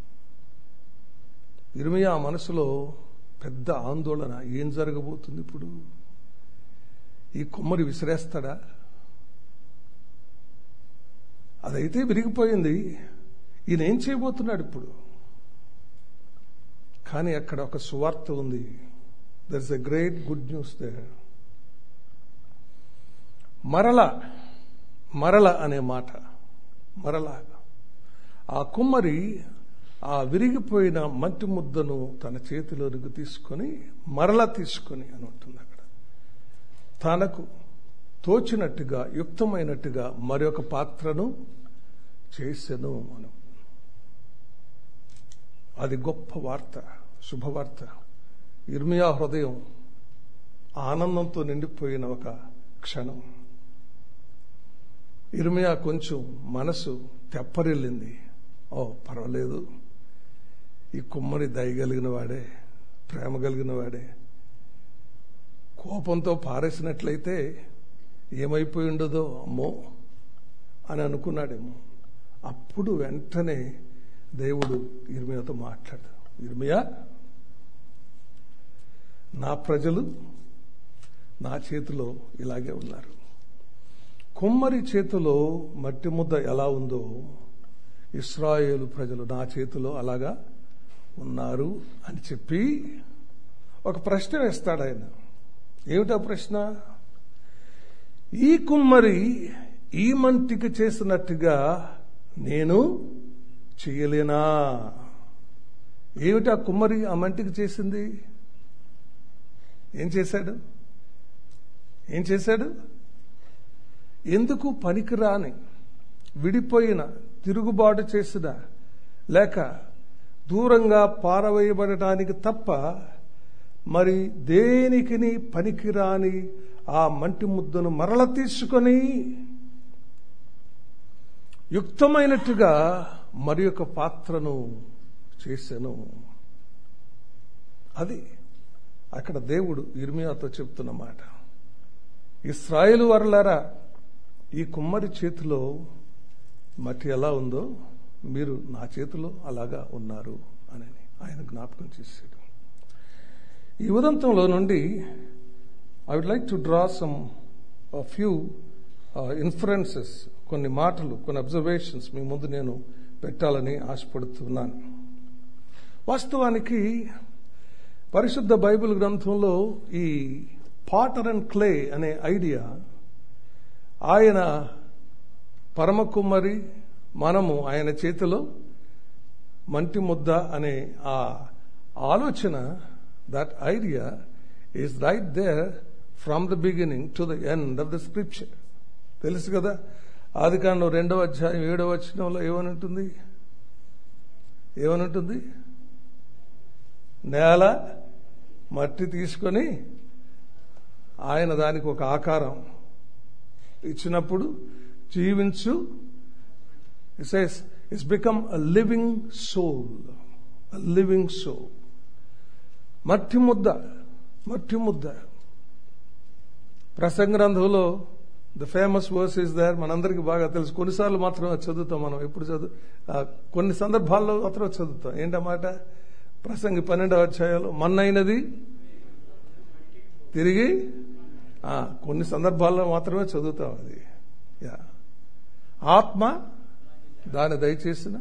ఇరుమయ ఆ మనసులో పెద్ద ఆందోళన ఏం జరగబోతుంది ఇప్పుడు ఈ కుమ్మరి విసిరేస్తాడా అదైతే విరిగిపోయింది ఈయన ఏం చేయబోతున్నాడు ఇప్పుడు కానీ అక్కడ ఒక సువార్త ఉంది there is a great good news there మరల మరల అనే మాట మరల ఆ కుమ్మరి ఆ విరిగిపోయిన మట్టి ముద్దను తన చేతిలోనికి తీసుకొని మరల తీసుకొని అని ఉంటుంది అక్కడ తనకు తోచినట్టుగా యుక్తమైనట్టుగా మరొక పాత్రను చేసెను మనం అది గొప్ప వార్త శుభవార్త ఇర్మియా హృదయం ఆనందంతో నిండిపోయిన ఒక క్షణం ఇర్మియా కొంచెం మనసు తెప్పరిల్లింది ఓ పర్వాలేదు ఈ కుమ్మరి దయగలిగిన వాడే ప్రేమ కలిగిన వాడే కోపంతో పారేసినట్లయితే ఏమైపోయి ఉండదో అమ్మో అని అనుకున్నాడేమో అప్పుడు వెంటనే దేవుడు ఇర్మియాతో మాట్లాడు ఇర్మియా నా ప్రజలు నా చేతిలో ఇలాగే ఉన్నారు కుమ్మరి చేతిలో మట్టి ముద్ద ఎలా ఉందో ఇస్రాయేలు ప్రజలు నా చేతిలో అలాగా ఉన్నారు అని చెప్పి ఒక ప్రశ్న వేస్తాడు ఆయన ఏమిటా ప్రశ్న ఈ కుమ్మరి ఈ మంటికి చేసినట్టుగా నేను చేయలేనా ఏమిటా కుమ్మరి ఆ మంటికి చేసింది ఏం చేశాడు ఏం చేశాడు ఎందుకు పనికిరాని విడిపోయిన తిరుగుబాటు చేసిన లేక దూరంగా పారవేయబడటానికి తప్ప మరి దేనికిని పనికిరాని ఆ మంటి ముద్దను మరల తీసుకొని యుక్తమైనట్టుగా మరి ఒక పాత్రను చేశాను అది అక్కడ దేవుడు ఇర్మియాతో చెప్తున్న మాట ఇస్రాయేల్ వరలారా ఈ కుమ్మరి చేతిలో మట్టి ఎలా ఉందో మీరు నా చేతిలో అలాగా ఉన్నారు అని ఆయన జ్ఞాపకం చేశాడు ఈ ఉదంతంలో నుండి I would like to draw some few inferences కొన్ని మాటలు కొన్ని అబ్జర్వేషన్స్ మీ ముందు నేను పెట్టాలని ఆశపడుతున్నాను వాస్తవానికి పరిశుద్ధ బైబిల్ గ్రంథంలో ఈ పాటర్ అండ్ క్లే అనే ఐడియా ఆయన పరమ కుమ్మరి మనము ఆయన చేతిలో మంటి ముద్ద అనే ఆ ఆలోచన that idea is right there from the beginning to the end of the scripture తెలుసు కదా ఆది కాండం రెండవ అధ్యాయం ఏడవ వచనంలో ఏమని ఉంటుంది ఏమని ఉంటుంది నేల మట్టి తీసుకొని ఆయన దానికి ఒక ఆకారం ఇచ్చినప్పుడు జీవించు it's it's become a living soul a living soul మట్టి ముద్ద మట్టి ముద్ద ప్రసంగ గ్రంథంలో the famous verse is there మనందరికీ బాగా తెలుసు కొన్నిసార్లు మాత్రమే చదువుతాం మనం ఎప్పుడు చదువు ఆ, కొన్ని సందర్భాల్లో మాత్రం చదువుతాం ఏంటన్నమాట ప్రసంగి పన్నెండవ అధ్యాయాలు మన్నైనది తిరిగి ఆ, కొన్ని సందర్భాల్లో మాత్రమే చదువుతాం అది యా ఆత్మ దాన్ని దయచేసిన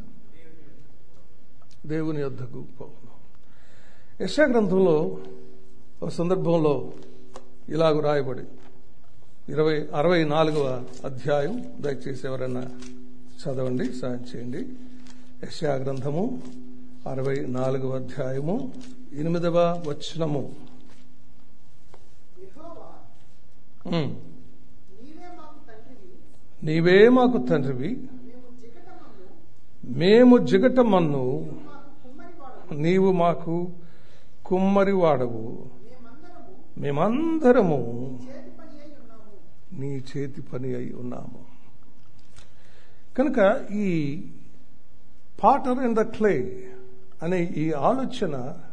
దేవుని యొద్దకు పోవును యశా గ్రంథంలో ఒక సందర్భంలో ఇలాగ రాయబడి ఇరవై అరవై నాలుగవ అధ్యాయం దయచేసి ఎవరైనా చదవండి సాయం చేయండి యశా గ్రంథము అరవై నాలుగవ అధ్యాయము ఎనిమిదవ వచనము యెహోవా ఉమ్. నీవే మాకు తండ్రివి నీవే మాకు తండ్రివి మేము జిగటమన్ను మేము జిగటమన్ను మాకు కుమ్మరివాడము నీవు మాకు కుమ్మరి వాడవు మేమందరము మేమందరము చేతి పని అయి ఉన్నాము నీ చేతి పని అయి ఉన్నాము కనుక ఈ పాటర్ ఇన్ ద క్లే అనే ఈ ఆలోచన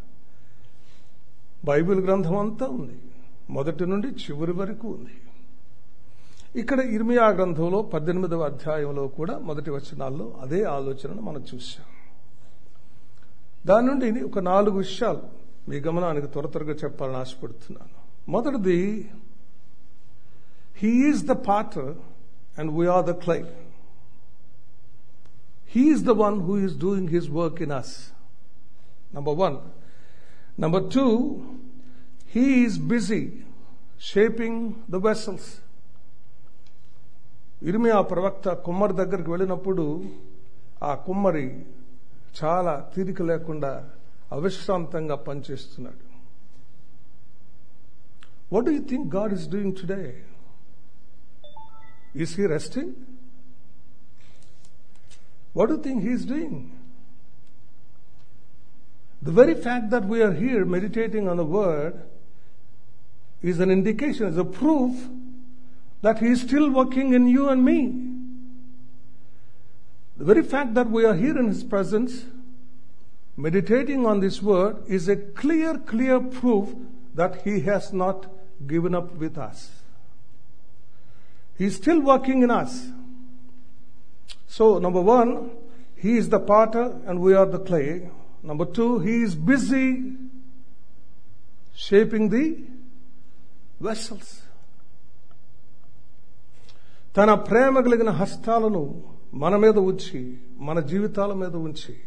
బైబిల్ గ్రంథం అంతా ఉంది మొదటి నుండి చివరి వరకు ఉంది ఇక్కడ ఇర్మియా గ్రంథంలో పద్దెనిమిదవ అధ్యాయంలో కూడా మొదటి వచనాల్లో అదే ఆలోచనను మనం చూశాం దాని నుండి ఒక నాలుగు విషయాలు మీ గమనానికి త్వర త్వరగా చెప్పాలని ఆశపడుతున్నాను మొదటిది He is the potter and we are the clay. He is the one who is doing his work in us. Number one. Number two, he is busy shaping the vessels. ఇర్మియా ప్రవక్త కుమ్మరి దగ్గరికి వెళ్ళినప్పుడు ఆ కుమ్మరి చాలా తీరిక లేకుండా అవిశ్రాంతంగా పనిచేస్తున్నాడు what do you think God is doing today Is he resting? What do you think he is doing? The very fact that we are here meditating on the word is an indication, is a proof that he is still working in you and me. The very fact that we are here in his presence, meditating on this word, is a clear, clear proof that he has not given up with us. He's still working in us. So, number one, He is the potter and we are the clay. Number two, He is busy shaping the vessels. తన ప్రేమ కలిగిన హస్తాలను మన మీద ఉంచి మన జీవితాల మీద ఉంచి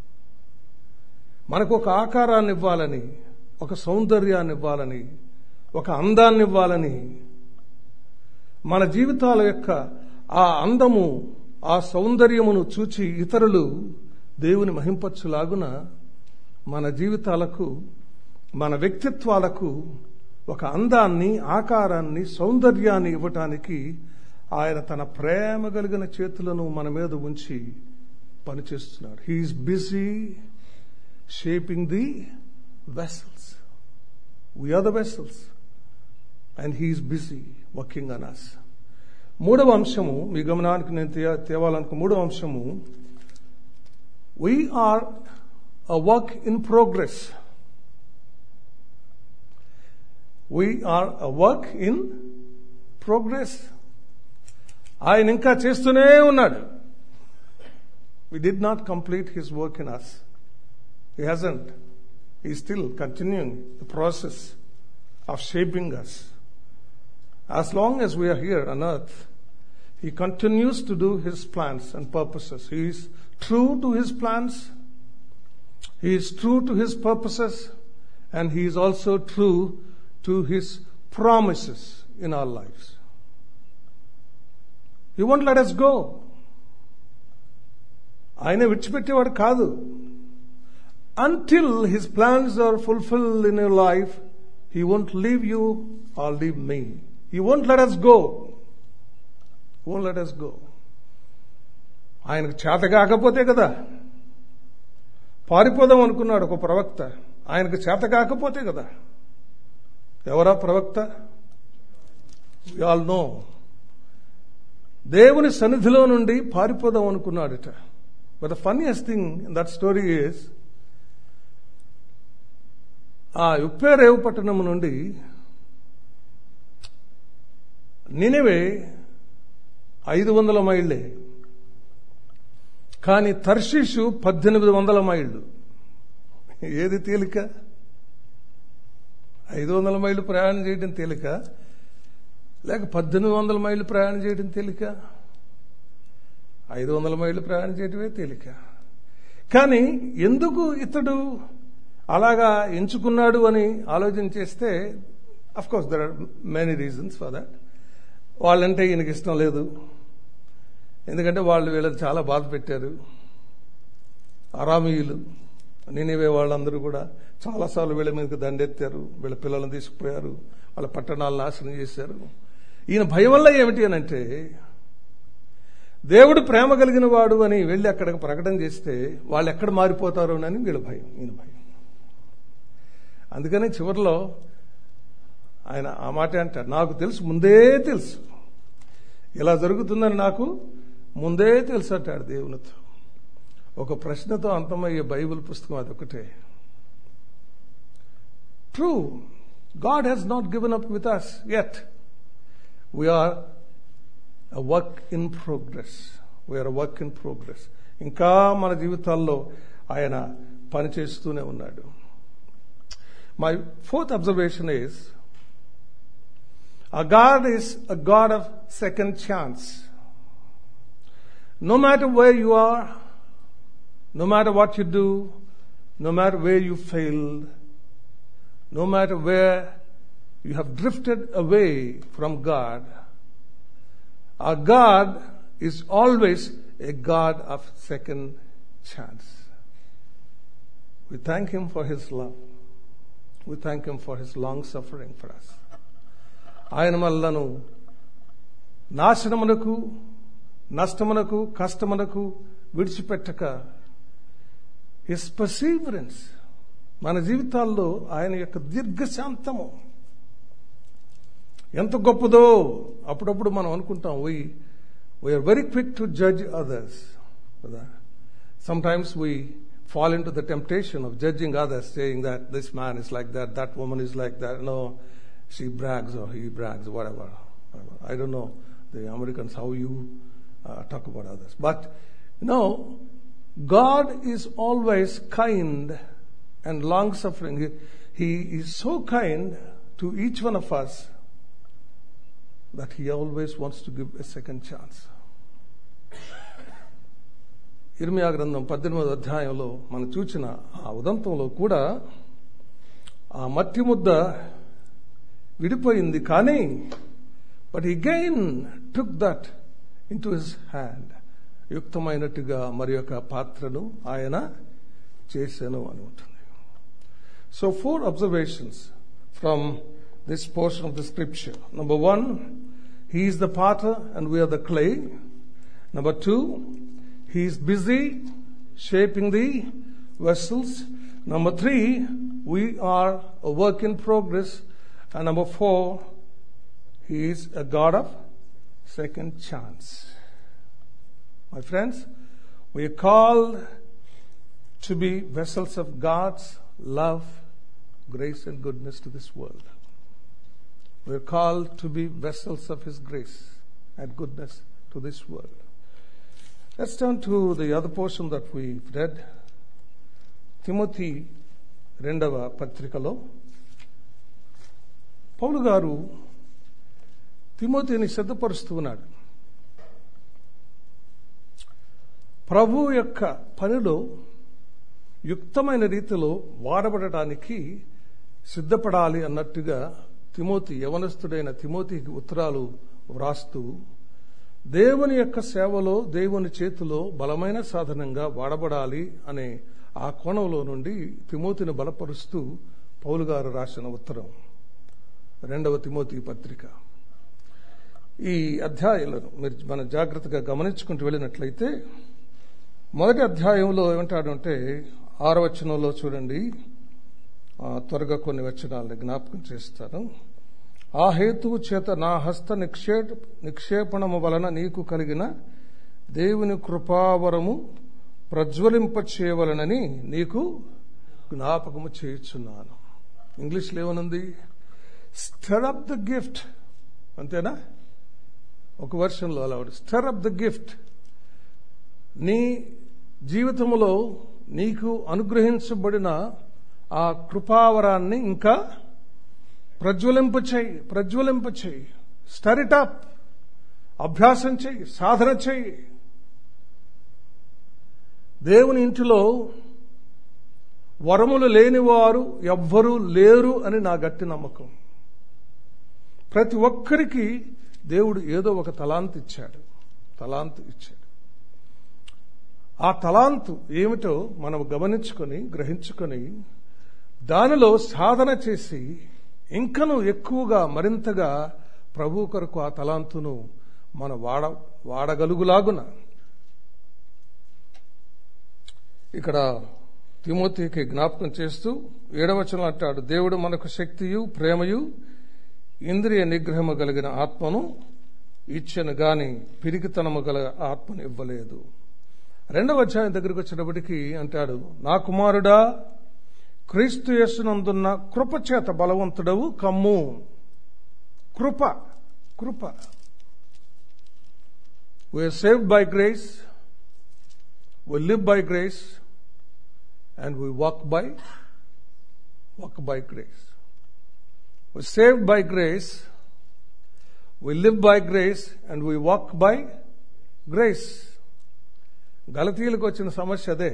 మనకు ఒక ఆకారాన్ని ఇవ్వాలని ఒక సౌందర్యాన్ని ఇవ్వాలని ఒక అందాన్ని ఇవ్వాలని మన జీవితాల యొక్క ఆ అందము ఆ సౌందర్యమును చూచి ఇతరులు దేవుని మహింపచ్చులాగున మన జీవితాలకు మన వ్యక్తిత్వాలకు ఒక అందాన్ని ఆకారాన్ని సౌందర్యాన్ని ఇవ్వటానికి ఆయన తన ప్రేమ కలిగిన చేతులను మన మీద ఉంచి పనిచేస్తున్నాడు he's busy shaping the vessels we're the vessels and he's busy working on us మూడవ అంశము మీ గమనానికి నేను తే- తేవాలనుకో మూడవ అంశము we're a work in progress we're a work in progress ఆయన ఇంకా చేస్తూనే ఉన్నాడు we did not complete his work in us he hasn't he still continuing the process of shaping us As long as we are here on earth, He continues to do His plans and purposes. He is true to His plans, He is true to His purposes, and He is also true to His promises in our lives. He won't let us go. ఆయన విడిచిపెట్టేవాడు కాదు until his plans are fulfil in your life he won't leave you or leave me he won't let us go won't let us go ఆయనకు చేత కాకపోతే కదా పారిపోదాం అనుకున్నాడు ఒక ప్రవక్త ఆయనకు చేత కాకపోతే కదా ఎవరా ప్రవక్త ఆల్ నో దేవుని సన్నిధిలో నుండి పారిపోదాం అనుకున్నాడట but the funniest thing in that story is ఆ ఉప్పేరేవు పట్టణం నుండి నినివే ఐదు వందల మైళ్ళే కానీ తర్షీషు పద్దెనిమిది వందల మైళ్ళు ఏది తేలిక ఐదు వందల మైళ్ళు ప్రయాణం చేయడం తేలిక లేక పద్దెనిమిది వందల మైళ్ళు ప్రయాణం చేయడం తేలిక ఐదు వందల మైళ్ళు ప్రయాణం చేయడమే తేలిక కానీ ఎందుకు ఇతడు అలాగా ఎంచుకున్నాడు అని ఆలోచన చేస్తే of course there are many reasons for that వాళ్ళంటే ఈయనకి ఇష్టం లేదు ఎందుకంటే వాళ్ళు వీళ్ళని చాలా బాధ పెట్టారు అరామీయులు నేనేవే వాళ్ళందరూ కూడా చాలాసార్లు వీళ్ళ మీదకి దండెత్తారు వీళ్ళ పిల్లలను తీసుకుపోయారు వాళ్ళ పట్టణాలను నాశనం చేశారు ఈయన భయం వల్ల ఏమిటి అని అంటే దేవుడు ప్రేమ కలిగిన వాడు అని వెళ్ళి అక్కడికి ప్రకటన చేస్తే వాళ్ళు ఎక్కడ మారిపోతారు అని వీళ్ళ భయం ఈయన భయం అందుకని చివరిలో ఆయన ఆ మాట అంటారు నాకు తెలుసు ముందే తెలుసు ఇలా జరుగుతుందని నాకు ముందే తెలుసు అంటాడు దేవునితో ఒక ప్రశ్నతో అంతమయ్యే బైబిల్ పుస్తకం అదొకటే true God has not given up with us at we're a work in progress we're a work in progress ఇంకా మన జీవితాల్లో ఆయన పనిచేస్తూనే ఉన్నాడు my fourth observation is A God is a God of second chance. No matter where you are, no matter what you do, no matter where you failed, no matter where you have drifted away from God, our God is always a God of second chance. We thank Him for His love. We thank Him for His long suffering for us. ఆయన మనలను నాశనమునకు నష్టమునకు కష్టమునకు విడిచిపెట్టక his perseverance మన జీవితాల్లో ఆయన యొక్క దీర్ఘశాంతము ఎంత గొప్పదో అప్పుడప్పుడు మనం అనుకుంటాం we we're very quick to judge others కదా sometimes we fall into the temptation of judging others, saying that this man is like that, that woman is like that. No, she brags or he brags, whatever. whatever. I don't know the Americans how you uh, talk about others, but you know, God is always kind and long suffering. He, he is so kind to each one of us that He always wants to give a second chance. ఇర్మియా గ్రంథం పద్దెనిమిది అధ్యాయంలో మనం చూచిన ఆ ఉదంతంలో కూడా ఆ మట్టి ముద్ద విడిపోయింది కానీ but again took that into his hand యుక్తమైనట్టుగా మరి యొక్క పాత్రను ఆయన చేశాను అని ఉంటుంది so four observations from this portion of the scripture number one he's the potter and we're the clay number two He is busy shaping the vessels. Number three, we are a work in progress. And number four, He is a God of second chance. My friends, we are called to be vessels of God's love, grace, and goodness to this world. We are called to be vessels of His grace and goodness to this world. Let's turn to the other portion that we've read. తిమోతి రెండవ పత్రికలో పౌలు గారు తిమోతిని సిద్ధపరుస్తూ ఉన్నాడు ప్రభు యొక్క పనిలో యుక్తమైన రీతిలో వాడబడటానికి సిద్ధపడాలి అన్నట్టుగా తిమోతి యవనస్తుడైన తిమోతికి ఉత్తరాలు వ్రాస్తూ దేవుని యొక్క సేవలో దేవుని చేతిలో బలమైన సాధనంగా వాడబడాలి అనే ఆ కోణంలో నుండి తిమోతిని బలపరుస్తూ పౌలు గారు రాసిన ఉత్తరం రెండవ తిమోతి పత్రిక ఈ అధ్యాయాలను మీరు మనం జాగ్రత్తగా గమనించుకుంటూ వెళ్ళినట్లయితే మొదటి అధ్యాయంలో ఏమంటాడు అంటే ఆరో వచనంలో చూడండి ఆ, త్వరగా కొన్ని వచనాలను జ్ఞాపకం చేస్తాను ఆ హేతువు చేత నా హస్త నిక్షే నిక్షేపణము వలన నీకు కలిగిన దేవుని కృపావరము ప్రజ్వలింప చేయవలనని నీకు జ్ఞాపకము చేయుచున్నాను ఇంగ్లీష్లో ఏమనుంది స్టర్ అప్ ద గిఫ్ట్ అంతేనా ఒక వర్షంలో అలా స్టర్ అప్ ద గిఫ్ట్ నీ జీవితంలో నీకు అనుగ్రహించబడిన ఆ కృపావరాన్ని ఇంకా ప్రజ్వలింప చేయి ప్రజ్వలింప చేయి స్టర్ ఇట్ అప్ అభ్యాసం చేయి సాధన చేయి దేవుని ఇంటిలో వరములు లేనివారు ఎవ్వరూ లేరు అని నా గట్టి నమ్మకం ప్రతి ఒక్కరికి దేవుడు ఏదో ఒక తలాంత్ ఇచ్చాడు తలాంత్ ఇచ్చాడు ఆ తలాంతు ఏమిటో మనం గమనించుకొని గ్రహించుకొని దానిలో సాధన చేసి ఇంకను ఎక్కువగా మరింతగా ప్రభు కొరకు ఆ తలాంతును మన వాడ వాడగలుగులాగున ఇక్కడ తిమోతికి జ్ఞాపకం చేస్తూ ఏడవచనం అంటాడు దేవుడు మనకు శక్తియు ప్రేమయు ఇంద్రియ నిగ్రహము కలిగిన ఆత్మను ఇచ్చను గాని పిరికితనము గల ఆత్మను ఇవ్వలేదు రెండవ అధ్యాయం దగ్గరికి వచ్చేటప్పటికి అంటాడు నా కుమారుడా క్రీస్తు యేసునందున్న కృప చేత బలవంతుడవు కమ్ము కృప కృప we're saved by grace we live by grace and we walk by walk by grace we're saved by grace we live by grace and we walk by grace గలతీయులకు వచ్చిన సమస్య అదే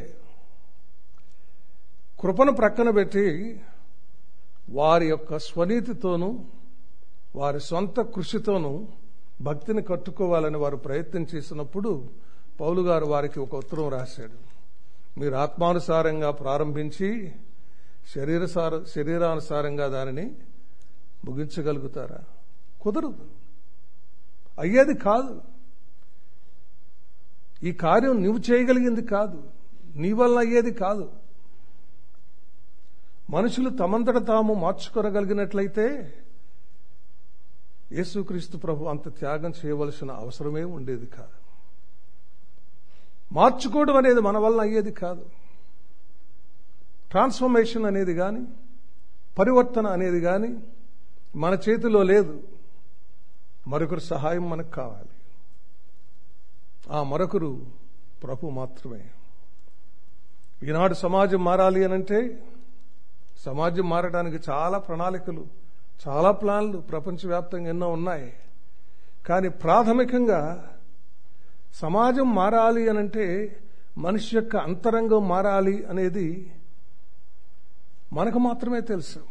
కృపను ప్రక్కన పెట్టి వారి యొక్క స్వనీతితోనూ వారి సొంత కృషితోనూ భక్తిని కట్టుకోవాలని వారు ప్రయత్నం చేసినప్పుడు పౌలు గారు వారికి ఒక ఉత్తరం రాశాడు మీరు ఆత్మానుసారంగా ప్రారంభించి శరీరసార శరీరానుసారంగా దానిని ముగించగలుగుతారా కుదరదు అయ్యేది కాదు ఈ కార్యం నువ్వు చేయగలిగింది కాదు నీ వల్ల అయ్యేది కాదు మనుషులు తమంతట తాము మార్చుకొనగలిగినట్లయితే యేసుక్రీస్తు ప్రభు అంత త్యాగం చేయవలసిన అవసరమే ఉండేది కాదు మార్చుకోవడం అనేది మన వల్ల అయ్యేది కాదు ట్రాన్స్ఫర్మేషన్ అనేది కానీ పరివర్తన అనేది కానీ మన చేతిలో లేదు మరొకరి సహాయం మనకు కావాలి ఆ మరొకరు ప్రభు మాత్రమే ఈనాడు సమాజం మారాలి అనంటే సమాజం మారడానికి చాలా ప్రణాళికలు చాలా ప్లాన్లు ప్రపంచవ్యాప్తంగా ఎన్నో ఉన్నాయి కానీ ప్రాథమికంగా సమాజం మారాలి అనంటే మనిషి యొక్క అంతరంగం మారాలి అనేది మనకు మాత్రమే తెలుసు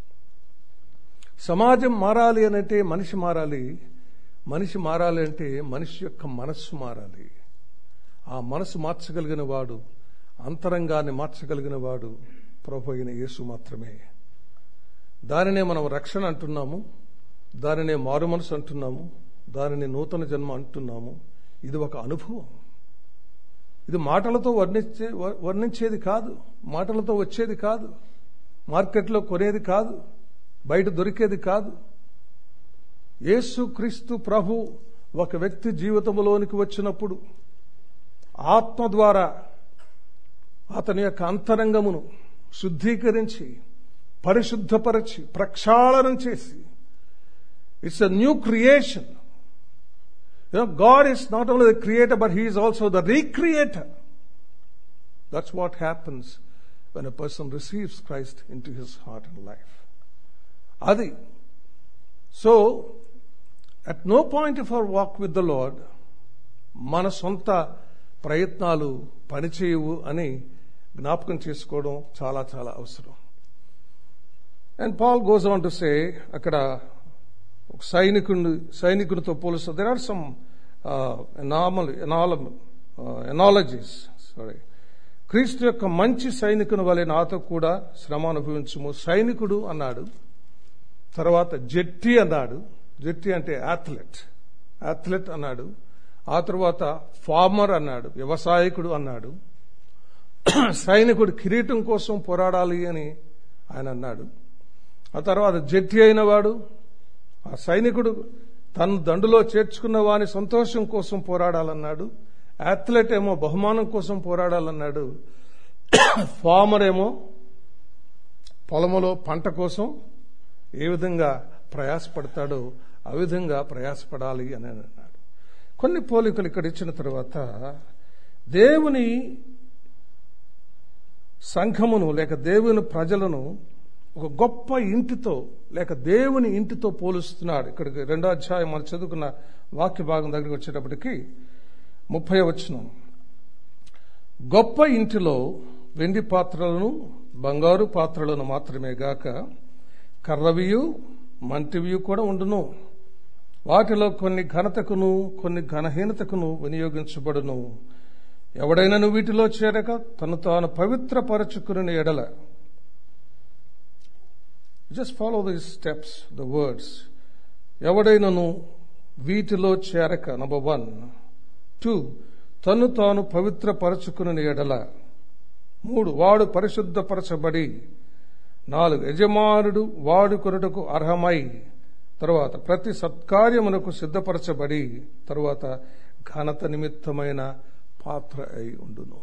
సమాజం మారాలి అనంటే మనిషి మారాలి మనిషి మారాలి అంటే మనిషి యొక్క మనస్సు మారాలి ఆ మనసు మార్చగలిగిన వాడు అంతరంగాన్ని మార్చగలిగిన వాడు ప్రభు అయిన యేసు మాత్రమే దానినే మనం రక్షణ అంటున్నాము దానినే మారు మనసు అంటున్నాము దానిని నూతన జన్మ అంటున్నాము ఇది ఒక అనుభవం ఇది మాటలతో వర్ణించే వర్ణించేది కాదు మాటలతో వచ్చేది కాదు మార్కెట్లో కొనేది కాదు బయట దొరికేది కాదు యేసు క్రీస్తు ప్రభు ఒక వ్యక్తి జీవితంలోనికి వచ్చినప్పుడు ఆత్మ ద్వారా అతని యొక్క అంతరంగమును శుద్ధీకరించి పరిశుద్ధపరచి ప్రక్షాళనం చేసి it's a new creation You know, God is not only the creator, but He is also the recreator. That's what happens when a person receives Christ into his heart and life. Adi. So, at no point of our walk with the Lord, మన సొంత ప్రయత్నాలు పనిచేయవు అని జ్ఞాపకం చేసుకోవడం చాలా చాలా అవసరం and Paul goes on to say అక్కడ ఒక సైనికుడు సైనికుడితో పోలుస్తూ దెర్ ఆర్ సమ్ ఎనామల్ ఎనాలమ్ ఎనాలజీస్ సారీ క్రీస్తు యొక్క మంచి సైనికుని వలె నాతో కూడా శ్రమ అనుభవించుము సైనికుడు అన్నాడు తర్వాత జట్టి అన్నాడు జట్టి అంటే అథ్లెట్ అథ్లెట్ అన్నాడు ఆ తర్వాత ఫార్మర్ అన్నాడు వ్యవసాయకుడు అన్నాడు సైనికుడు కిరీటం కోసం పోరాడాలి అని ఆయన అన్నాడు ఆ తర్వాత జట్టి అయిన వాడు ఆ సైనికుడు తను దండులో చేర్చుకున్న వాని సంతోషం కోసం పోరాడాలన్నాడు అథ్లెట్ ఏమో బహుమానం కోసం పోరాడాలన్నాడు ఫార్మర్ ఏమో పొలములో పంట కోసం ఏ విధంగా ప్రయాసపడతాడో ఆ విధంగా ప్రయాసపడాలి అని అన్నాడు కొన్ని పోలికలు ఇక్కడ ఇచ్చిన తర్వాత దేవుని సంఘమును లేక దేవుని ప్రజలను ఒక గొప్ప ఇంటితో లేక దేవుని ఇంటితో పోలుస్తున్నాడు ఇక్కడికి రెండో అధ్యాయం మనం చదువుకున్న వాక్య భాగం దగ్గరికి వచ్చేటప్పటికి ముప్పై వచనం గొప్ప ఇంటిలో వెండి పాత్రలను బంగారు పాత్రలను మాత్రమే గాక కర్రవియు మంటివియు కూడా ఉండును వాటిలో కొన్ని ఘనతకును కొన్ని ఘనహీనతకును వినియోగించబడును ఎవడైనను వీటిలో చేరక తను తాను పవిత్రపరచుకుని ఎడల just follow these steps the words ఎవడైనను వీటిలో చేరక నంబర్ వన్ టూ తను తాను పవిత్రపరచుకుని ఎడల మూడు వాడు పరిశుద్ధపరచబడి నాలుగు యజమానుడు వాడు కొనుటకు అర్హమై తరువాత ప్రతి సత్కార్యమునకు సిద్ధపరచబడి తరువాత ఘనత నిమిత్తమైన పాత్ర అయి ఉండును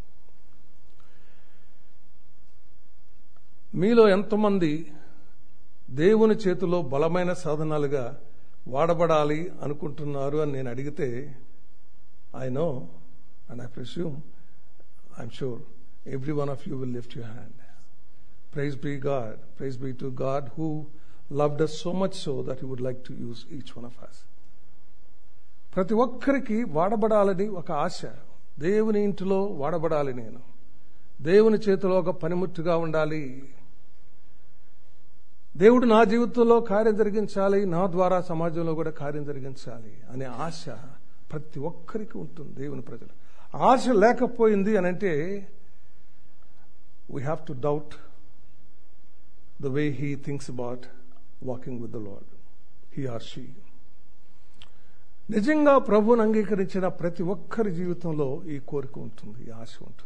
మీలో ఎంతమంది దేవుని చేతిలో బలమైన సాధనాలుగా వాడబడాలి అనుకుంటున్నారు అని నేను అడిగితే I know and I presume I'm sure every one of you will lift your hand praise be God praise be to God who loved us so much so that he would like to use each one of us. ప్రతి ఒక్కరికి వాడబడాలని ఒక ఆశ దేవుని ఇంటిలో వాడబడాలి నేను దేవుని చేతిలో ఒక పనిముట్టుగా ఉండాలి దేవుడు నా జీవితంలో కార్యం జరిగించాలి నా ద్వారా సమాజంలో కూడా కార్యం జరిగించాలి అనే ఆశ ప్రతి ఒక్కరికి ఉంటుంది దేవుని ప్రజలు ఆశ లేకపోయింది అని అంటే we have to doubt the way he thinks about walking with the Lord he or she నిజంగా ప్రభువుని అంగీకరించిన ప్రతి ఒక్కరి జీవితంలో ఈ కోరిక ఉంటుంది ఈ ఆశ ఉంటుంది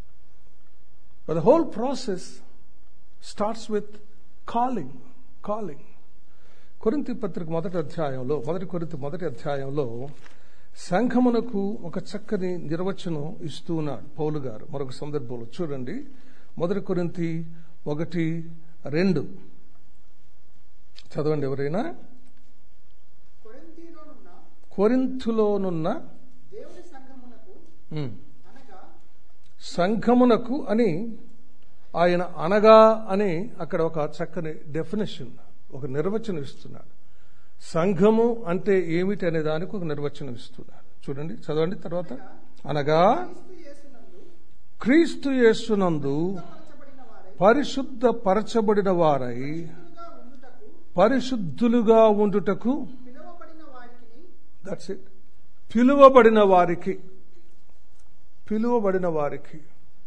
the whole process starts with calling calling కొరింతి పత్రిక మొదటి అధ్యాయంలో మొదటి కొరింత మొదటి అధ్యాయంలో సంఘమునకు ఒక చక్కని నిర్వచనం ఇస్తూ ఉన్నాడు పౌలు గారు మరొక సందర్భంలో చూడండి మొదటి కొరింతి ఒకటి రెండు చదవండి ఎవరైనా కొరింథీలోనున్న కొరింథులోనున్న దేవుని సంఘమునకు ఉమ్, అనగా సంఘమునకు అని ఆయన అనగా అని అక్కడ ఒక చక్కని డెఫినేషన్ ఒక నిర్వచనం ఇస్తున్నాడు సంఘము అంటే ఏమిటి అనే దానికి ఒక నిర్వచనం ఇస్తున్నాడు చూడండి చదవండి తర్వాత అనగా క్రీస్తు యేసునందు క్రీస్తు యేసునందు పరచబడిన వారై పరిశుద్ధపరచబడిన వారై పరిశుద్ధులుగా ఉండుటకు పరిశుద్ధులుగా ఉండుటకు పిలువబడిన వారికి దట్స్ ఇట్ పిలువబడిన వారికి పిలువబడిన వారికి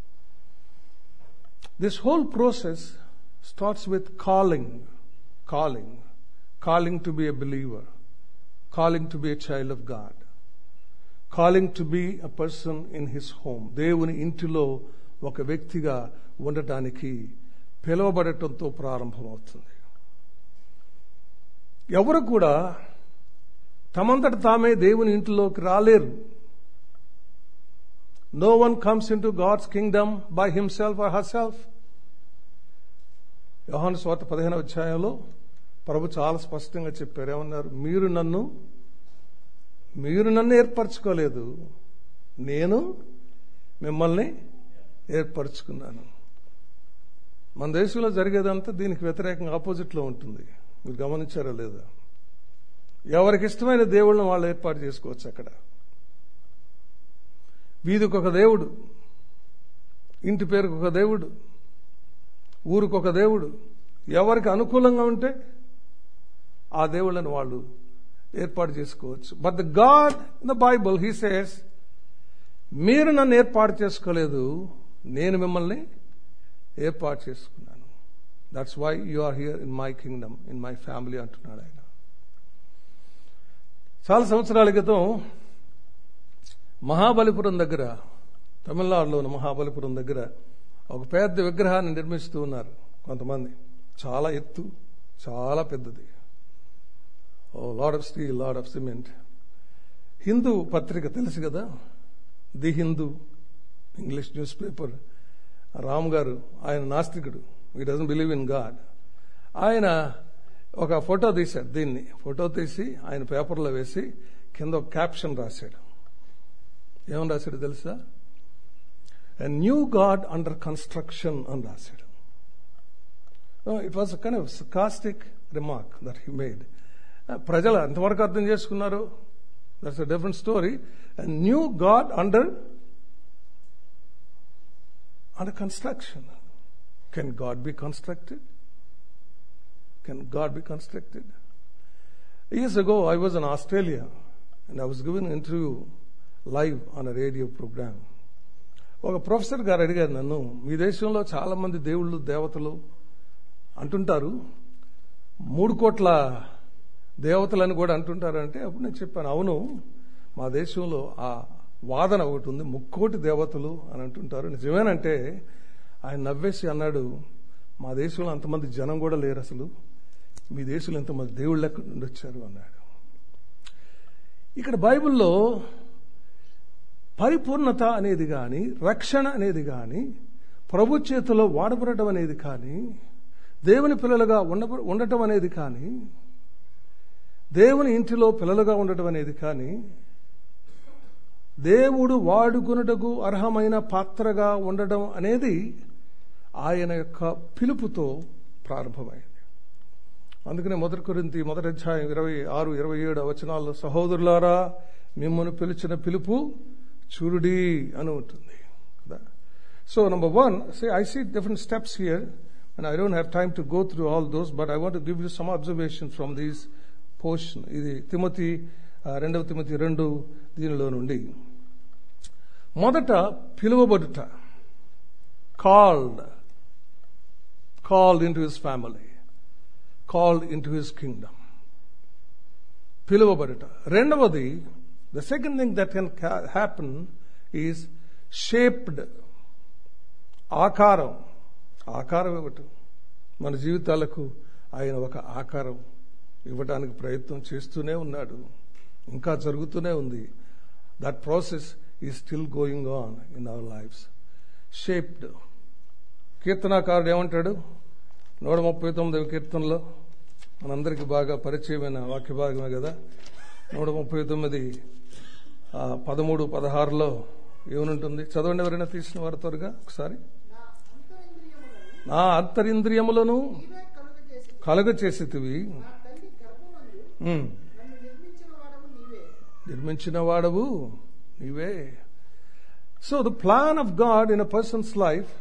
this whole process starts with calling calling calling to be a believer calling to be a child of God calling to be a person in his home దేవుని ఇంటిలో ఒక వ్యక్తిగా ఉండటానికి పిలువబడటంతో ప్రారంభమవుతుంది ఎవరు కూడా తమంతట తామే దేవుని ఇంటిలోకి రాలేరు no one comes into God's kingdom by himself or herself యోహాను స్వార్థ పదిహేను అధ్యాయంలో ప్రభు చాలా స్పష్టంగా చెప్పారు ఏమన్నారు మీరు నన్ను మీరు నన్ను ఏర్పరచుకోలేదు నేను మిమ్మల్ని ఏర్పరచుకున్నాను మన దేశంలో జరిగేదంతా దీనికి వ్యతిరేకంగా ఆపోజిట్లో ఉంటుంది మీరు గమనించారా లేదా ఎవరికి ఇష్టమైన దేవుళ్ళని వాళ్ళు ఏర్పాటు చేసుకోవచ్చు అక్కడ వీధికి ఒక దేవుడు ఇంటి పేరుకు ఒక దేవుడు ఊరికి ఒక దేవుడు ఎవరికి అనుకూలంగా ఉంటే ఆ దేవుళ్ళని వాళ్ళు ఏర్పాటు చేసుకోవచ్చు but the God in the Bible he says మీరు నన్ను ఏర్పాటు చేసుకోలేదు నేను మిమ్మల్ని ఏర్పాటు చేసుకున్నాను that's why you are here in my kingdom in my family అంటున్నాడు ఆయన చాలా సంవత్సరాల క్రితం మహాబలిపురం దగ్గర తమిళనాడులోని మహాబలిపురం దగ్గర ఒక పెద్ద విగ్రహాన్ని నిర్మిస్తూ ఉన్నారు కొంతమంది చాలా ఎత్తు చాలా పెద్దది ఓ load of steel load of cement Hindu పత్రిక తెలుసు కదా the Hindu English news paper Ram గారు ఆయన నాస్తికుడు ఈ డజన్ బిలీవ్ ఇన్ గాడ్ ఆయన ఒక ఫోటో తీశాడు దీన్ని ఫోటో తీసి ఆయన పేపర్లో వేసి కింద ఒక క్యాప్షన్ రాశాడు ఏమని రాశాడు తెలుసా న్యూ గాడ్ అండర్ కన్స్ట్రక్షన్ అని రాశాడు it was kind of caustic remark that he made ప్రజలు ఎంతవరకు అర్థం చేసుకున్నారు that's a different story new God under under construction can God be constructed can God be constructed years ago I was in Australia and I was given interview live on a radio programme ఒక professor గారు అడిగారు నన్ను మీ దేశంలో చాలా మంది దేవుళ్ళు దేవతలు అంటుంటారు మూడు కోట్ల దేవతలని కూడా అంటుంటారు అంటే అప్పుడు నేను చెప్పాను అవును మా దేశంలో ఆ వాదన ఒకటి ఉంది ముక్కోటి దేవతలు అని అంటుంటారు నిజమేనంటే ఆయన నవ్వేసి అన్నాడు మా దేశంలో అంతమంది జనం కూడా లేరు అసలు మీ దేశంలో ఎంతమంది దేవుళ్ళు ఎక్కడి నుండి వచ్చారు అన్నాడు ఇక్కడ బైబిల్లో పరిపూర్ణత అనేది కానీ రక్షణ అనేది కానీ ప్రభు చేతిలో వాడబడటం అనేది కానీ దేవుని పిల్లలుగా ఉండ ఉండటం అనేది కానీ దేవుని ఇంటిలో పిల్లలుగా ఉండటం అనేది కానీ దేవుడు వాడుకున్నటకు అర్హమైన పాత్రగా ఉండటం అనేది ఆయన యొక్క పిలుపుతో ప్రారంభమైంది అందుకనే మొదటి కొరింతి మొదటి అధ్యాయం ఇరవై ఆరు ఇరవై ఏడు వచనాల్లో సహోదరులారా మిమ్మల్ని పిలిచిన పిలుపు చూడుడి అని ఉంటుంది కదా so number one say I see different steps here and I don't have time to go through all those but I want give you some observation from these portion ఇది తిమతి రెండవ తిమతి రెండు దీనిలో నుండి మొదట పిలువబడుట called called into his family called into his kingdom పిలువబడుట రెండవది the second thing that can happen is shaped ఆకారం ఆకారం ఇవ్వటం మన జీవితాలకు ఆయన ఒక ఆకారం ఇవ్వడానికి ప్రయత్నం చేస్తూనే ఉన్నాడు ఇంకా జరుగుతూనే ఉంది that process is still going on in our lives shaped కీర్తనాకారుడు ఏమంటాడు నూట ముప్పై తొమ్మిదవ కీర్తనలో మనందరికీ బాగా పరిచయమైన వాక్య భాగమే కదా నూట ముప్పై తొమ్మిది పదమూడు పదహారులో ఏమనుంటుంది చదవండి ఎవరైనా తీసిన వారి త్వరగా ఒకసారి నా అంతరింద్రియములను నా అంతరింద్రియములను నీవే కలుగజేసి కలుగ చేసేటివి నా తల్లి గర్భమందు నన్ను నిర్మించిన వాడవు నీవే నిర్మించిన వాడవు నీవే so the plan of God in a person's life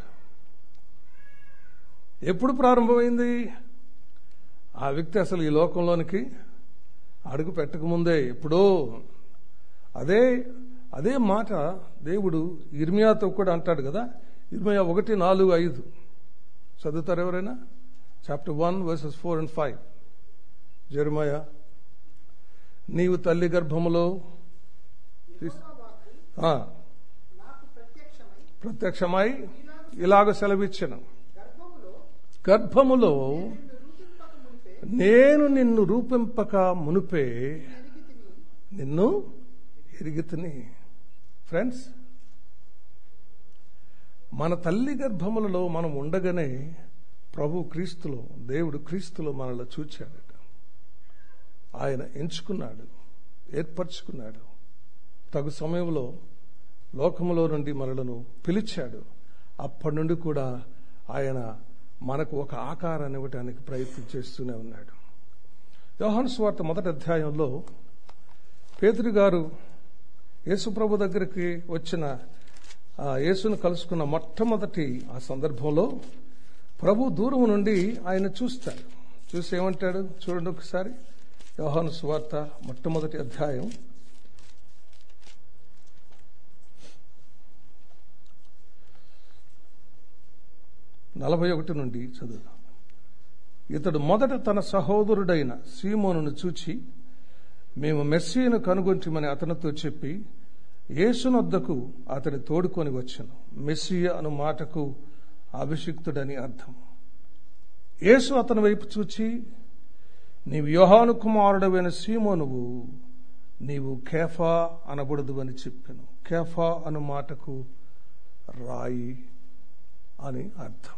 ఎప్పుడు ప్రారంభమైంది ఆ వ్యక్తి అసలు ఈ లోకంలోనికి అడుగు పెట్టకముందే ఎప్పుడో అదే అదే మాట దేవుడు ఇర్మియాతో కూడా అంటాడు కదా ఇర్మియా ఒకటి నాలుగు ఐదు చదువుతారు ఎవరైనా chapter one verses four and five Jeremiah నీవు తల్లి గర్భములో యెహోవా వాక్కు ఆ, నాకు ప్రత్యక్షమై ప్రత్యక్షమై ఇలాగ సెలవిచ్చను గర్భములో గర్భములో నిన్ను రూపింపక మునిపే నేను నిన్ను రూపింపక మునుపే ఎరిగి తిని నిన్ను ఎరిగితిని ఫ్రెండ్స్ మన తల్లి గర్భములలో మనం ఉండగానే ప్రభు క్రీస్తులో దేవుడు క్రీస్తులో మనలో చూచాడట ఆయన ఎంచుకున్నాడు ఏర్పరచుకున్నాడు తగు సమయంలో లోకములో నుండి మనలను పిలిచాడు అప్పటి నుండి కూడా ఆయన మనకు ఒక ఆకారాన్ని ఇవ్వడానికి ప్రయత్నం చేస్తూనే ఉన్నాడు యోహాను స్వార్త మొదటి అధ్యాయంలో పేతురు గారు యేసుప్రభు దగ్గరికి వచ్చిన ఆ యేసును కలుసుకున్న మొట్టమొదటి ఆ సందర్భంలో ప్రభు దూరం నుండి ఆయన చూస్తాడు చూసి ఏమంటాడు చూడండి ఒకసారి యోహాను సువార్త మొట్టమొదటి అధ్యాయం నలభై ఒకటి నుండి చదువు ఇతడు మొదట తన సహోదరుడైన సీమోనును చూచి మేము మెస్సీను కనుగొంటిమని అతనితో చెప్పి యేసునొద్దకు అతని తోడుకొని వచ్చాను మెస్సియ అను మాటకు అభిషిక్తుడని అర్థం యేసు అతని వైపు చూచి నీవు యోహాను కుమారుడవైన సీమోనువు నీవు కేఫా అనబడదు అని చెప్పాను కేఫా అను మాటకు రాయి అని అర్థం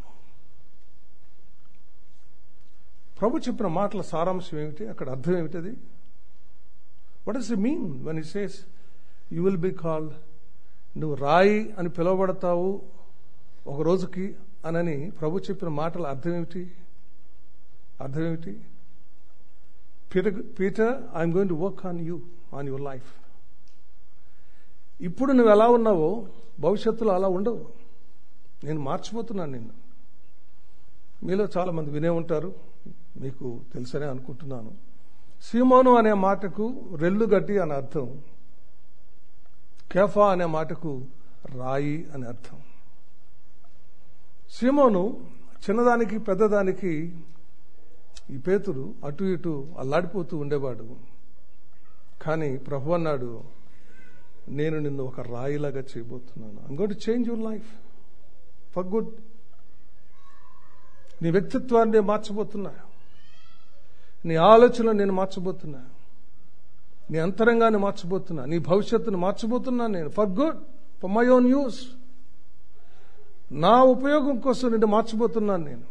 ప్రభు చెప్పిన మాటల సారాంశం ఏమిటి అక్కడ అర్థం ఏమిటది what is he mean when he says you will be called నువ్వు రాయి అని పిలువబడతావు ఒక రోజుకి అనని ప్రభు చెప్పిన మాటల అర్థం ఏమిటి అర్థం ఏమిటి Peter Peter I'm going to work on you on your life ఇప్పుడు నువ్వు ఎలా ఉన్నావో భవిష్యత్తులో అలా ఉండవు నేను మార్చిపోతున్నాను నిన్ను మీలో చాలా మంది వినే ఉంటారు మీకు తెలుసనే అనుకుంటున్నాను సీమోను అనే మాటకు రెల్లు గడ్డి అని అర్థం కేఫా అనే మాటకు రాయి అని అర్థం సీమోను చిన్నదానికి పెద్దదానికి ఈ పేతుడు అటు ఇటు అల్లాడిపోతూ ఉండేవాడు కానీ ప్రభు అన్నాడు నేను నిన్ను ఒక రాయిలాగా చేయబోతున్నాను I'm got change your life for good నీ వ్యక్తిత్వాన్ని నేను మార్చబోతున్నా నీ ఆలోచనలు నేను మార్చబోతున్నా నీ అంతరంగాన్ని మార్చబోతున్నా నీ భవిష్యత్తును మార్చబోతున్నా నేను for good for my own use నా ఉపయోగం కోసం నిన్ను మార్చబోతున్నాను నేను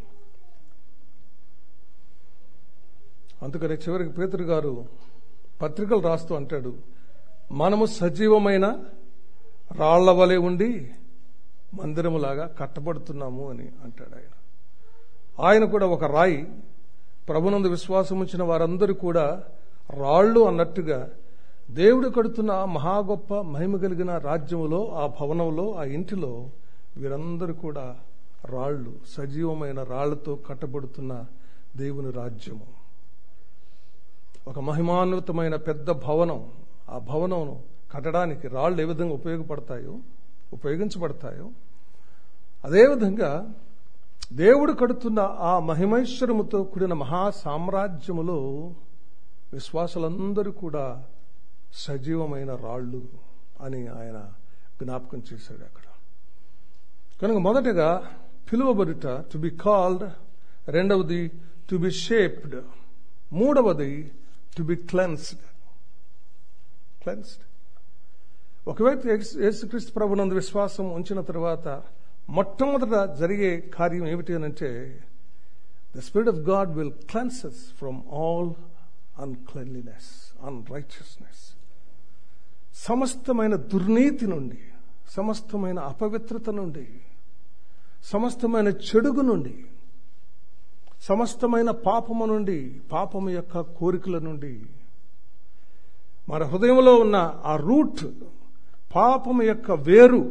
అందుకని చివరికి పేతురు గారు పత్రికలు రాస్తూ అంటాడు మనము సజీవమైన రాళ్ల వలె ఉండి మందిరములాగా కట్టబడుతున్నాము అని అంటాడు ఆయన ఆయన కూడా ఒక రాయి ప్రభునందు విశ్వాసం ఉంచిన వారందరూ కూడా రాళ్ళు అన్నట్టుగా దేవుడు కడుతున్న మహా గొప్ప మహిమ కలిగిన రాజ్యములో ఆ భవనంలో ఆ ఇంటిలో వీరందరూ కూడా రాళ్ళు సజీవమైన రాళ్లతో కట్టబడుతున్న దేవుని రాజ్యము ఒక మహిమాన్వితమైన పెద్ద భవనం ఆ భవనం కట్టడానికి రాళ్ళు ఏ విధంగా ఉపయోగపడతాయో ఉపయోగించబడతాయో అదేవిధంగా దేవుడు కడుతున్న ఆ మహిమైశ్వరముతో కూడిన మహా సామ్రాజ్యములో విశ్వాసులందరూ కూడా సజీవమైన రాళ్ళు అని ఆయన జ్ఞాపకం చేశాడు అక్కడ కనుక మొదటగా పిలువబడుట టు బి కాల్డ్ రెండవది టు బి షేప్డ్ మూడవది టు బి క్లెన్స్డ్ క్లెన్స్డ్ ఒక వ్యక్తి యేసుక్రీస్తు ప్రభునందు విశ్వాసం ఉంచిన తర్వాత మొట్టమొదట జరిగే కార్యం ఏమిటి అంటే the spirit of God will cleanses from all uncleanliness unrighteousness సమస్తమైన దుర్నీతి నుండి సమస్తమైన అపవిత్రత నుండి సమస్తమైన చెడుగు నుండి సమస్తమైన పాపము నుండి పాపము యొక్క కోరికల నుండి మన హృదయంలో ఉన్న ఆ రూట్ పాపము యొక్క వేరు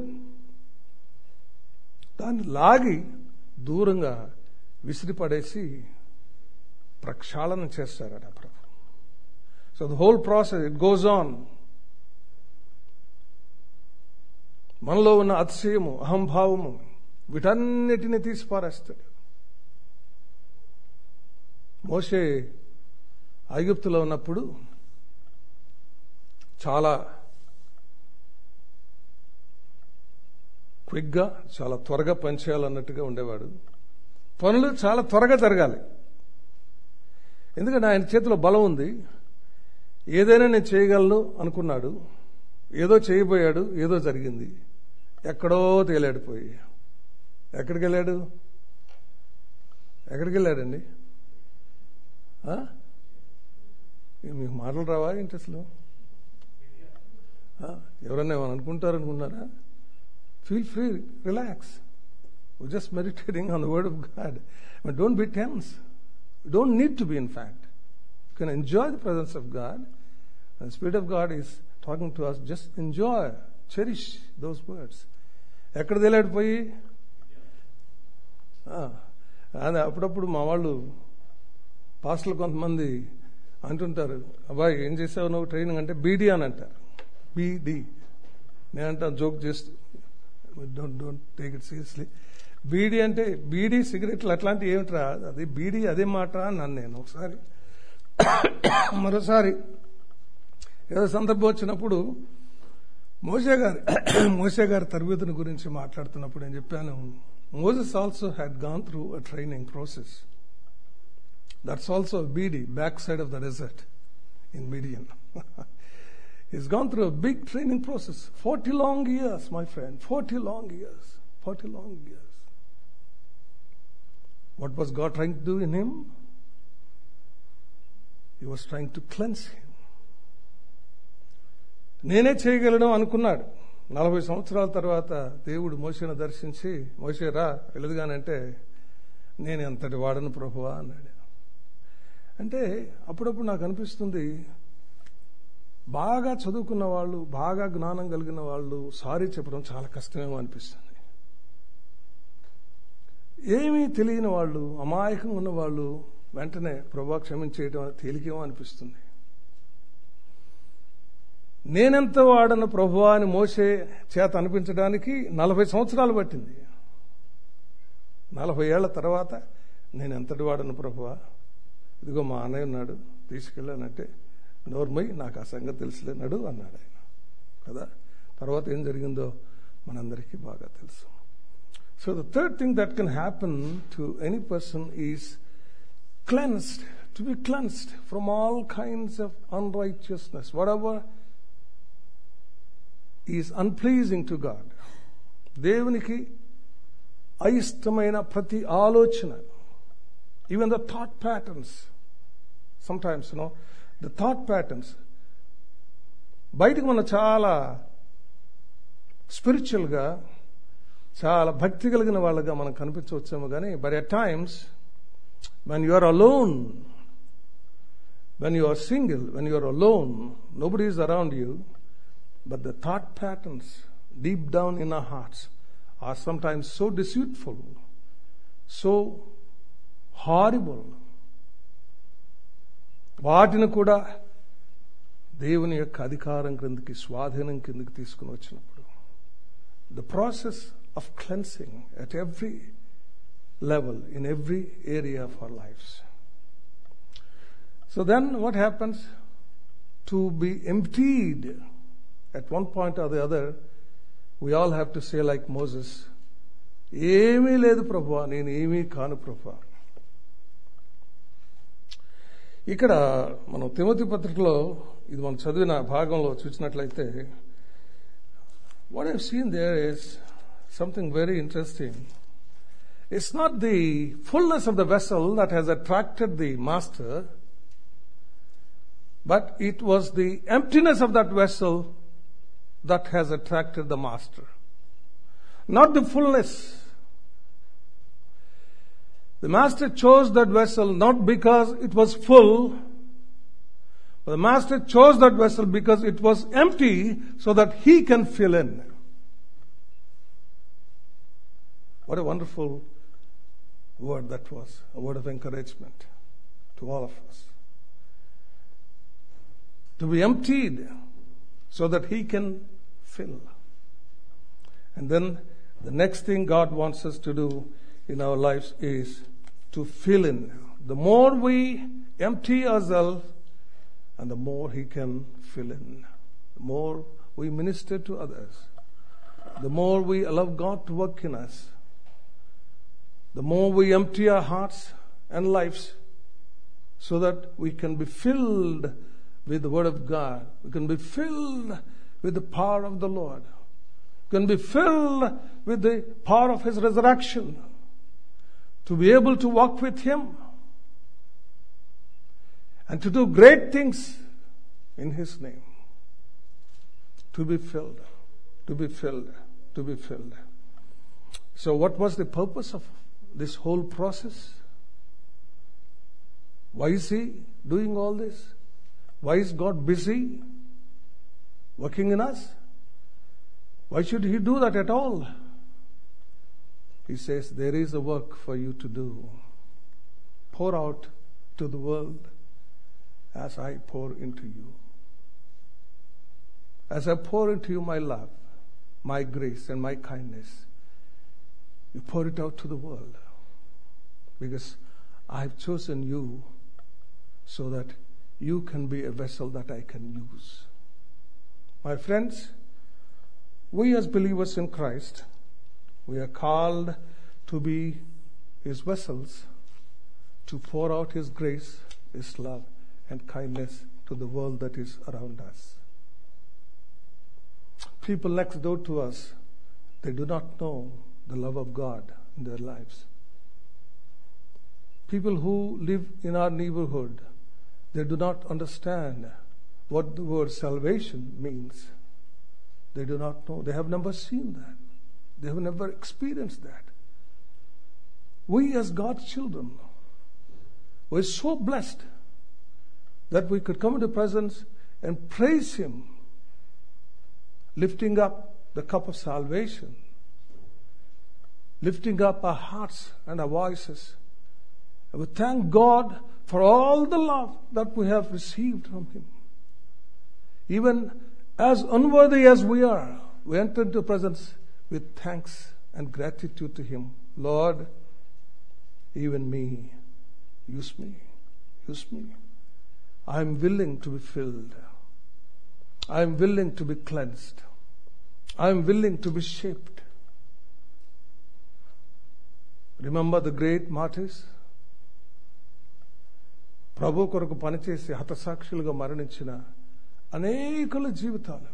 దాన్ని లాగి దూరంగా విసిరిపడేసి ప్రక్షాళన చేస్తారట ప్రభు so the whole process it goes on మనలో ఉన్న అతిశయము అహంభావము వీటన్నిటిని తీసి పారేస్తాడు మోసే ఐగుప్తులో ఉన్నప్పుడు చాలా క్విక్గా చాలా త్వరగా పనిచేయాలన్నట్టుగా ఉండేవాడు పనులు చాలా త్వరగా జరగాలి ఎందుకంటే ఆయన చేతిలో బలం ఉంది ఏదైనా నేను చేయగలను అనుకున్నాడు ఏదో చేయబోయాడు ఏదో జరిగింది ఎక్కడో తేలాడు పోయి ఎక్కడికి వెళ్ళాడు ఎక్కడికి వెళ్ళాడండి మీకు మాటలు రావా ఏంటి అసలు ఎవరన్నా ఏమైనా అనుకుంటారు అనుకున్నారా feel free relax just meditating on the word of God but don't be tense don't need to be in fact you can enjoy the presence of God and spirit of God is talking to us just enjoy cherish those words ఎక్కడ తేలాడిపోయి అదే అప్పుడప్పుడు మా వాళ్ళు పాస్టర్లు కొంతమంది అంటుంటారు అబ్బాయి ఏం చేసావు నువ్వు ట్రైనింగ్ అంటే బీడీ అని అంటారు బీడీ నేనంటాను జోక్ చేస్తూ don't don't take it seriously BD అంటే బీడీ సిగరెట్లు అట్లాంటివి ఏమిట్రా అది బీడీ అదే మాట అన్నాను నేను ఒకసారి మరోసారి ఏదో సందర్భం వచ్చినప్పుడు మోసే గారి మోసే గారి తరబేతుని గురించి మాట్లాడుతున్నప్పుడు నేను చెప్పాను Moses also had gone through a training process that's also BD back side of the desert in Midian He's gone through a big training process. 40 long years, my friend. 40 long years. 40 long years. What was God trying to do in him? He was trying to cleanse him. నేనే చేయగలను అనుకున్నాడు నలభై సంవత్సరాల తర్వాత దేవుడు మోసేను దర్శించి మోసే రా వెలుదుగానంటే నేను ఎంతటి వాడను ప్రభువా అన్నాడు అంటే అప్పుడప్పుడు నాకు అనిపిస్తుంది బాగా చదువుకున్న వాళ్ళు బాగా జ్ఞానం కలిగిన వాళ్ళు సారీ చెప్పడం చాలా కష్టమేమో అనిపిస్తుంది ఏమీ తెలియని వాళ్ళు అమాయకంగా ఉన్న వాళ్ళు వెంటనే ప్రభా క్షమించేయడం తేలికేమో అనిపిస్తుంది నేనెంత వాడన ప్రభువా అని మోసే చేత అనిపించడానికి నలభై సంవత్సరాలు పట్టింది నలభై ఏళ్ల తర్వాత నేను ఎంతటి వాడను ప్రభువా ఇదిగో మా అన్నయ్య ఉన్నాడు తీసుకెళ్ళానంటే నోర్మై నాకు ఆ సంగతి తెలిసిలేనాడు అన్నాడు ఆయన కదా తర్వాత ఏం జరిగిందో మనందరికీ బాగా తెలుసు so the third thing that can happen to any person is cleansed to be cleansed from all kinds of unrighteousness whatever is unpleasing to God దేవునికి అయిష్టమైన ప్రతి ఆలోచన even the thought patterns sometimes no the thought patterns బయటకు మనం చాలా స్పిరిచువల్గా చాలా భక్తి కలిగిన వాళ్ళగా మనం కనిపించవచ్చేమో కానీ but at times when you are alone when you are single when you are alone nobody is around you but the thought patterns deep down in our hearts are sometimes so deceitful so horrible వాటిని కూడా దేవుని యొక్క అధికారం క్రిందికి స్వాధీనం కిందకి తీసుకుని వచ్చినప్పుడు the process of cleansing at every level in every area of our lives so then what happens to be emptied at one point or the other, we all have to say like Moses, ఏమీ లేదు ప్రభు నేను ఏమీ కాను ప్రభు ఇక్కడ మనం తిమతి పత్రికలో ఇది మనం చదివిన భాగంలో చూసినట్లయితే what have seen there is something very interesting it's not the fullness of the vessel that has attracted the master but it was the emptiness of that vessel that has attracted the master. Not the fullness. The master chose that vessel not because it was full, but the master chose that vessel because it was empty so that he can fill in. What a wonderful word that was, a word of encouragement to all of us. To be emptied so that he can fill. And then the next thing God wants us to do in our lives is to fill in. The more we empty ourselves, and the more he can fill in. The more we minister to others, the more we allow God to work in us, the more we empty our hearts and lives so that we can be filled with the Word of God. We can be filled with the power of the Lord. We can be filled with the power of His resurrection. To be able to walk with Him and to do great things in His name. To be filled, to be filled, to be filled. So, what was the purpose of this whole process? Why is He doing all this? Why is God busy working in us? Why should He do that at all? He says, There is a work for you to do. Pour out to the world as I pour into you. As I pour into you my love, my grace, and my kindness, you pour it out to the world. Because I've chosen you so that you can be a vessel that I can use. My friends, we as believers in Christ, we are called to be His vessels to pour out His grace, His love, and kindness to the world that is around us. People next door to us, they do not know the love of God in their lives. People who live in our neighborhood, they do not understand what the word salvation means. They do not know. They have never seen that. They have never experienced that. We, as God's children, we're so blessed that we could come into presence and praise Him, lifting up the cup of salvation, lifting up our hearts and our voices. And we thank God for all the love that we have received from Him. Even as unworthy as we are, we enter into presence with thanks and gratitude to Him. Lord, even me, use me, use me. I am willing to be filled. I am willing to be cleansed. I am willing to be shaped. Remember the great martyrs? ప్రభు కొరకు పనిచేసి హతసాక్షులుగా మరణించిన అనేకుల జీవితాలు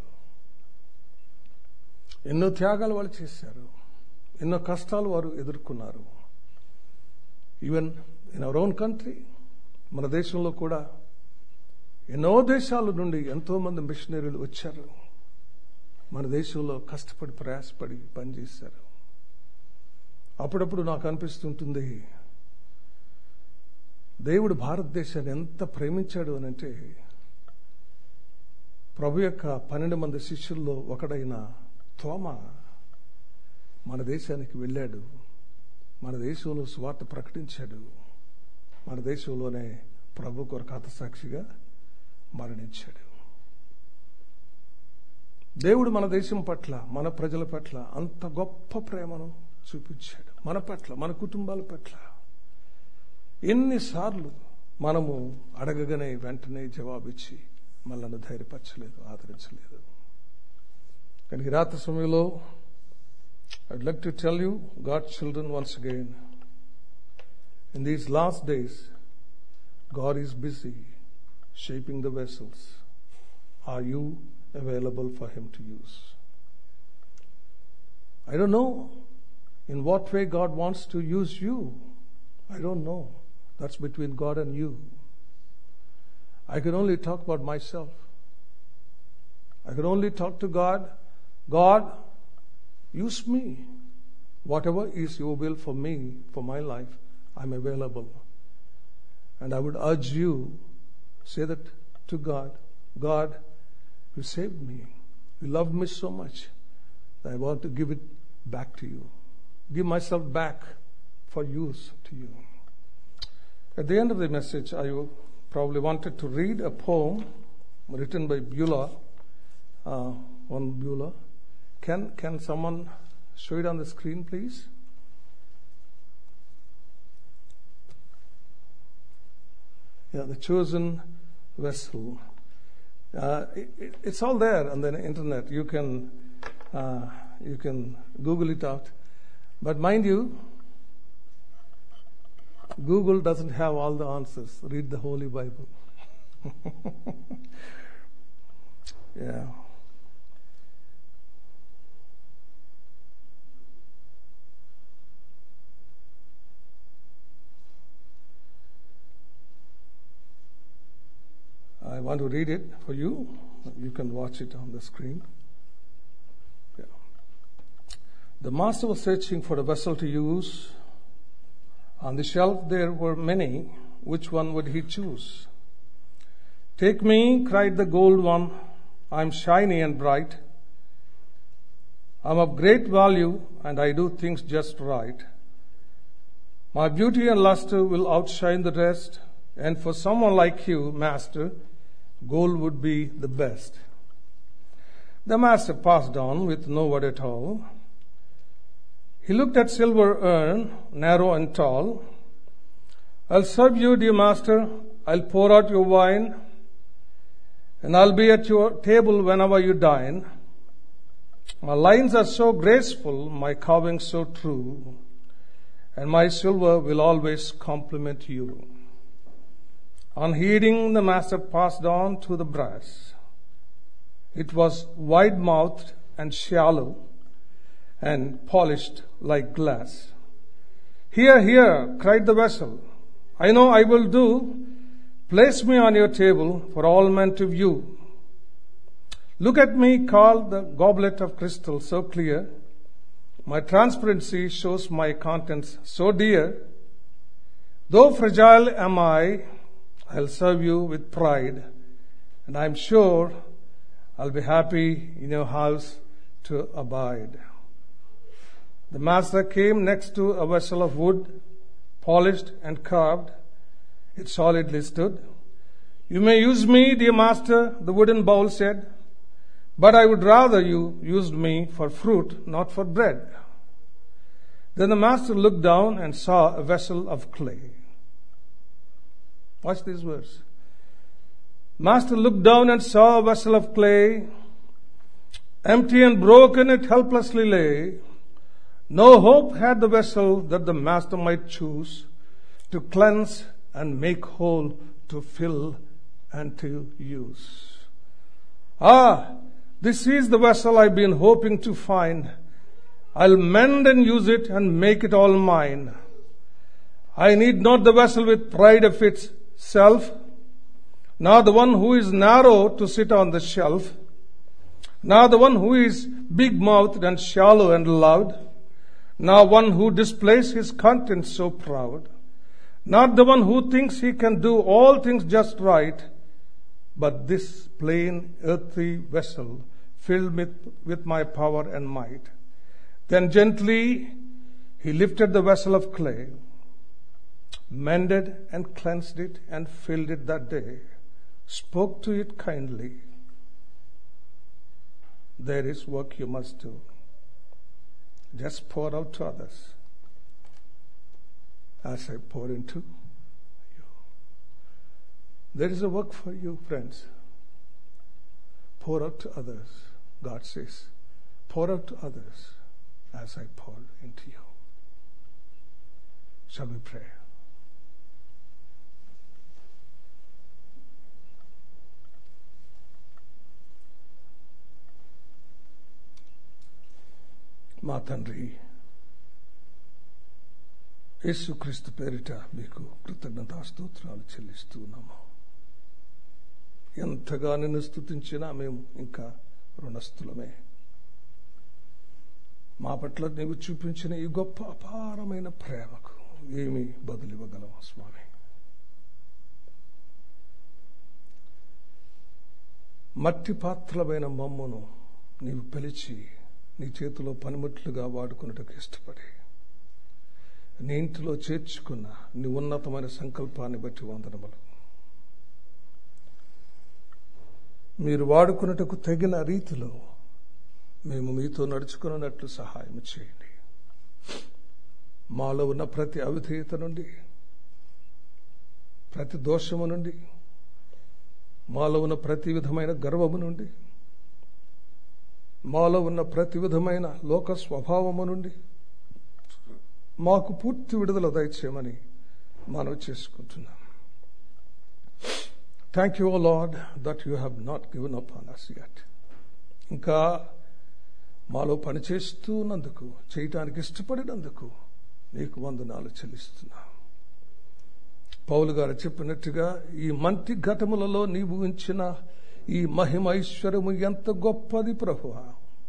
ఎన్నో త్యాగాలు వాళ్ళు చేశారు ఎన్నో కష్టాలు వారు ఎదుర్కొన్నారు even in our own country మన దేశంలో కూడా ఎన్నో దేశాల నుండి ఎంతో మంది మిషనరీలు వచ్చారు మన దేశంలో కష్టపడి ప్రయాసపడి పనిచేశారు అప్పుడప్పుడు నాకు అనిపిస్తుంటుంది దేవుడు భారతదేశాన్ని ఎంత ప్రేమించాడు అని అంటే ప్రభు యొక్క పన్నెండు మంది శిష్యుల్లో ఒకడైన తోమ మన దేశానికి వెళ్ళాడు మన దేశంలో స్వార్థ ప్రకటించాడు మన దేశంలోనే ప్రభు కొరకు హతసాక్షిగా మరణించాడు దేవుడు మన దేశం పట్ల మన ప్రజల పట్ల అంత గొప్ప ప్రేమను చూపించాడు మన పట్ల మన కుటుంబాల పట్ల ఎన్నిసార్లు మనము అడగగానే వెంటనే జవాబిచ్చి మనల్ని ధైర్యపరచలేదు ఆదరించలేదు కానీ ఈ రాత్రి సమయంలో I'd like to tell you God children once again in these last days God is busy shaping the vessels are you available for him to use. I don't know in what way God wants to use you. I don't know. That's between God and you. I can only talk about myself. I can only talk to God. God, use me. Whatever is your will for me, for my life, I'm available. And I would urge you, say that to God God, you saved me. You loved me so much that I want to give it back to you. Give myself back for use to you. At the end of the message, I probably wanted to read a poem written by Beulah, uh, one Beulah. Can, can someone show it on the screen, please? Yeah, the chosen vessel. Uh, it, it, it's all there on the internet. You can uh, you can Google it out. But mind you, Google doesn't have all the answers. Read the Holy Bible. yeah. I want to read it for you. You can watch it on the screen. Yeah. The master was searching for a vessel to use. On the shelf there were many. Which one would he choose? Take me, cried the gold one. I'm shiny and bright. I'm of great value and I do things just right. My beauty and luster will outshine the rest. and for someone like you, Master, gold would be the best. The master passed on with no word at all. He looked at silver urn, narrow and tall. I'll serve you, dear master. I'll pour out your wine, and I'll be at your table whenever you dine. My lines are so graceful, my carving so true, and my silver will always compliment you. Unheeding, the master passed on to the brass. It was wide mouthed and shallow and polished like glass. Here, here, cried the vessel. I know I will do. Place me on your table for all men to view. Look at me, called the goblet of crystal so clear. My transparency shows my contents so dear. Though fragile am I, I'll serve you with pride, and I'm sure I'll be happy in your house to abide. The master came next to a vessel of wood, polished and carved. It solidly stood. You may use me, dear master, the wooden bowl said, but I would rather you used me for fruit, not for bread. Then the master looked down and saw a vessel of clay. Watch these words. Master looked down and saw a vessel of clay. Empty and broken it helplessly lay. No hope had the vessel that the master might choose to cleanse and make whole, to fill and to use. Ah, this is the vessel I've been hoping to find. I'll mend and use it and make it all mine. I need not the vessel with pride of itself, nor the one who is narrow to sit on the shelf, nor the one who is big mouthed and shallow and loud, nor one who displays his contents so proud, not the one who thinks he can do all things just right, but this plain earthy vessel filled with, with my power and might. Then gently he lifted the vessel of clay, mended and cleansed it and filled it that day, spoke to it kindly. There is work you must do. Just pour out to others as I pour into you. There is a work for you, friends. Pour out to others, God says. Pour out to others as I pour into you. Shall we pray? మా తండ్రి యేసుక్రీస్తు పేరిట మీకు కృతజ్ఞతా స్తోత్రాలు చెల్లిస్తూ ఉన్నాము ఎంతగా నిన్ను స్థుతించినా మేము ఇంకా రుణస్థులమే మా పట్ల నీవు చూపించిన ఈ గొప్ప అపారమైన ప్రేమకు ఏమి బదులివ్వగలము స్వామి మట్టి పాత్రలమైన మమ్మను నీవు పిలిచి నీ చేతిలో పనిముట్లుగా వాడుకున్నట్టుకు ఇష్టపడి నీ ఇంటిలో చేర్చుకున్న నీ ఉన్నతమైన సంకల్పాన్ని బట్టి వందనములు మీరు వాడుకున్నట్టుకు తగిన రీతిలో మేము మీతో నడుచుకున్నట్లు సహాయం చేయండి మాలో ఉన్న ప్రతి అవిధేయత నుండి ప్రతి దోషము నుండి మాలో ఉన్న ప్రతి విధమైన గర్వము నుండి మాలో ఉన్న ప్రతి విధమైన లోక స్వభావము నుండి మాకు పూర్తి విడుదల దయచేయమని మనవి చేసుకుంటున్నాం thank you Lord that you have not given up on us yet ఇంకా మాలో పనిచేస్తూ ఉన్నందుకు చేయటానికి ఇష్టపడినందుకు నీకు వందనాలు చెల్లిస్తున్నా పౌలు గారు చెప్పినట్టుగా ఈ మంటి ఘటములలో నీవు ఉంచిన ఈ మహిమైశ్వరము ఎంత గొప్పది ప్రభువా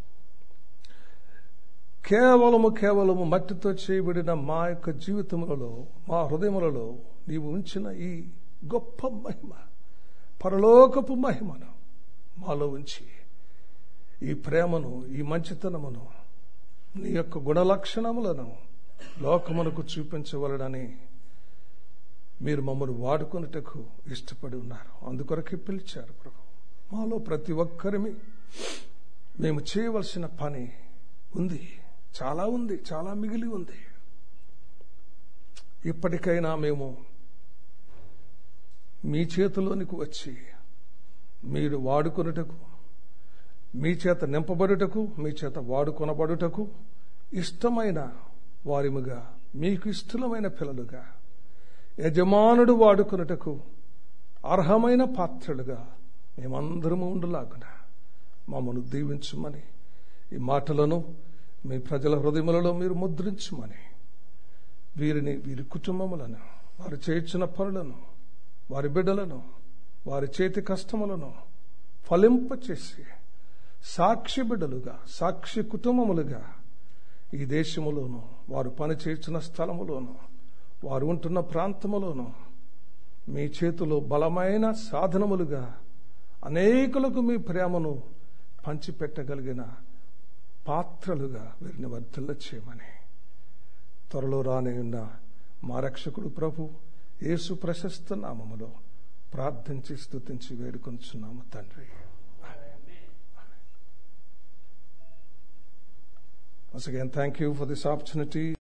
కేవలము కేవలము మట్టితో చేయబడిన మా యొక్క జీవితములలో మా హృదయములలో నీవు ఉంచిన ఈ గొప్ప మహిమ పరలోకపు మహిమను మాలో ఉంచి ఈ ప్రేమను ఈ మంచితనమును నీ యొక్క గుణలక్షణములను లోకమునకు చూపించవలనని మీరు మమ్మల్ని వాడుకొనుటకు ఇష్టపడి ఉన్నారు అందుకొరకే పిలిచారు ప్రభు మాలో ప్రతి ఒక్కరిమి మేము చేయవలసిన పని ఉంది చాలా ఉంది చాలా మిగిలి ఉంది ఇప్పటికైనా మేము మీ చేతిలోనికి వచ్చి మీరు వాడుకొనుటకు మీ చేత నింపబడుటకు మీ చేత వాడుకొనబడుటకు ఇష్టమైన వారిముగా మీకు ఇష్టమైన పిల్లలుగా యజమానుడు వాడుకొనుటకు అర్హమైన పాత్రలుగా మేమందరము ఉండులాగున మమ్మను దీవించమని ఈ మాటలను మీ ప్రజల హృదయములలో మీరు ముద్రించమని వీరిని వీరి కుటుంబములను వారు చేర్చిన పనులను వారి బిడ్డలను వారి చేతి కష్టములను ఫలింపచేసి సాక్షి బిడ్డలుగా సాక్షి కుటుంబములుగా ఈ దేశములోను వారు పనిచేసిన స్థలములోను వారు ఉంటున్న ప్రాంతములోను మీ చేతిలో బలమైన సాధనములుగా అనేకులకు మీ ప్రేమను పంచిపెట్టగలిగిన పాత్రలుగా వీరిని వర్ధిల్ల చేయమని త్వరలో రానయున్న మా రక్షకుడు ప్రభు యేసు ప్రశస్త నామములో ప్రార్థించి స్తుతించి వేడుకొంచున్నాము తండ్రి Once again, thank you for this opportunity.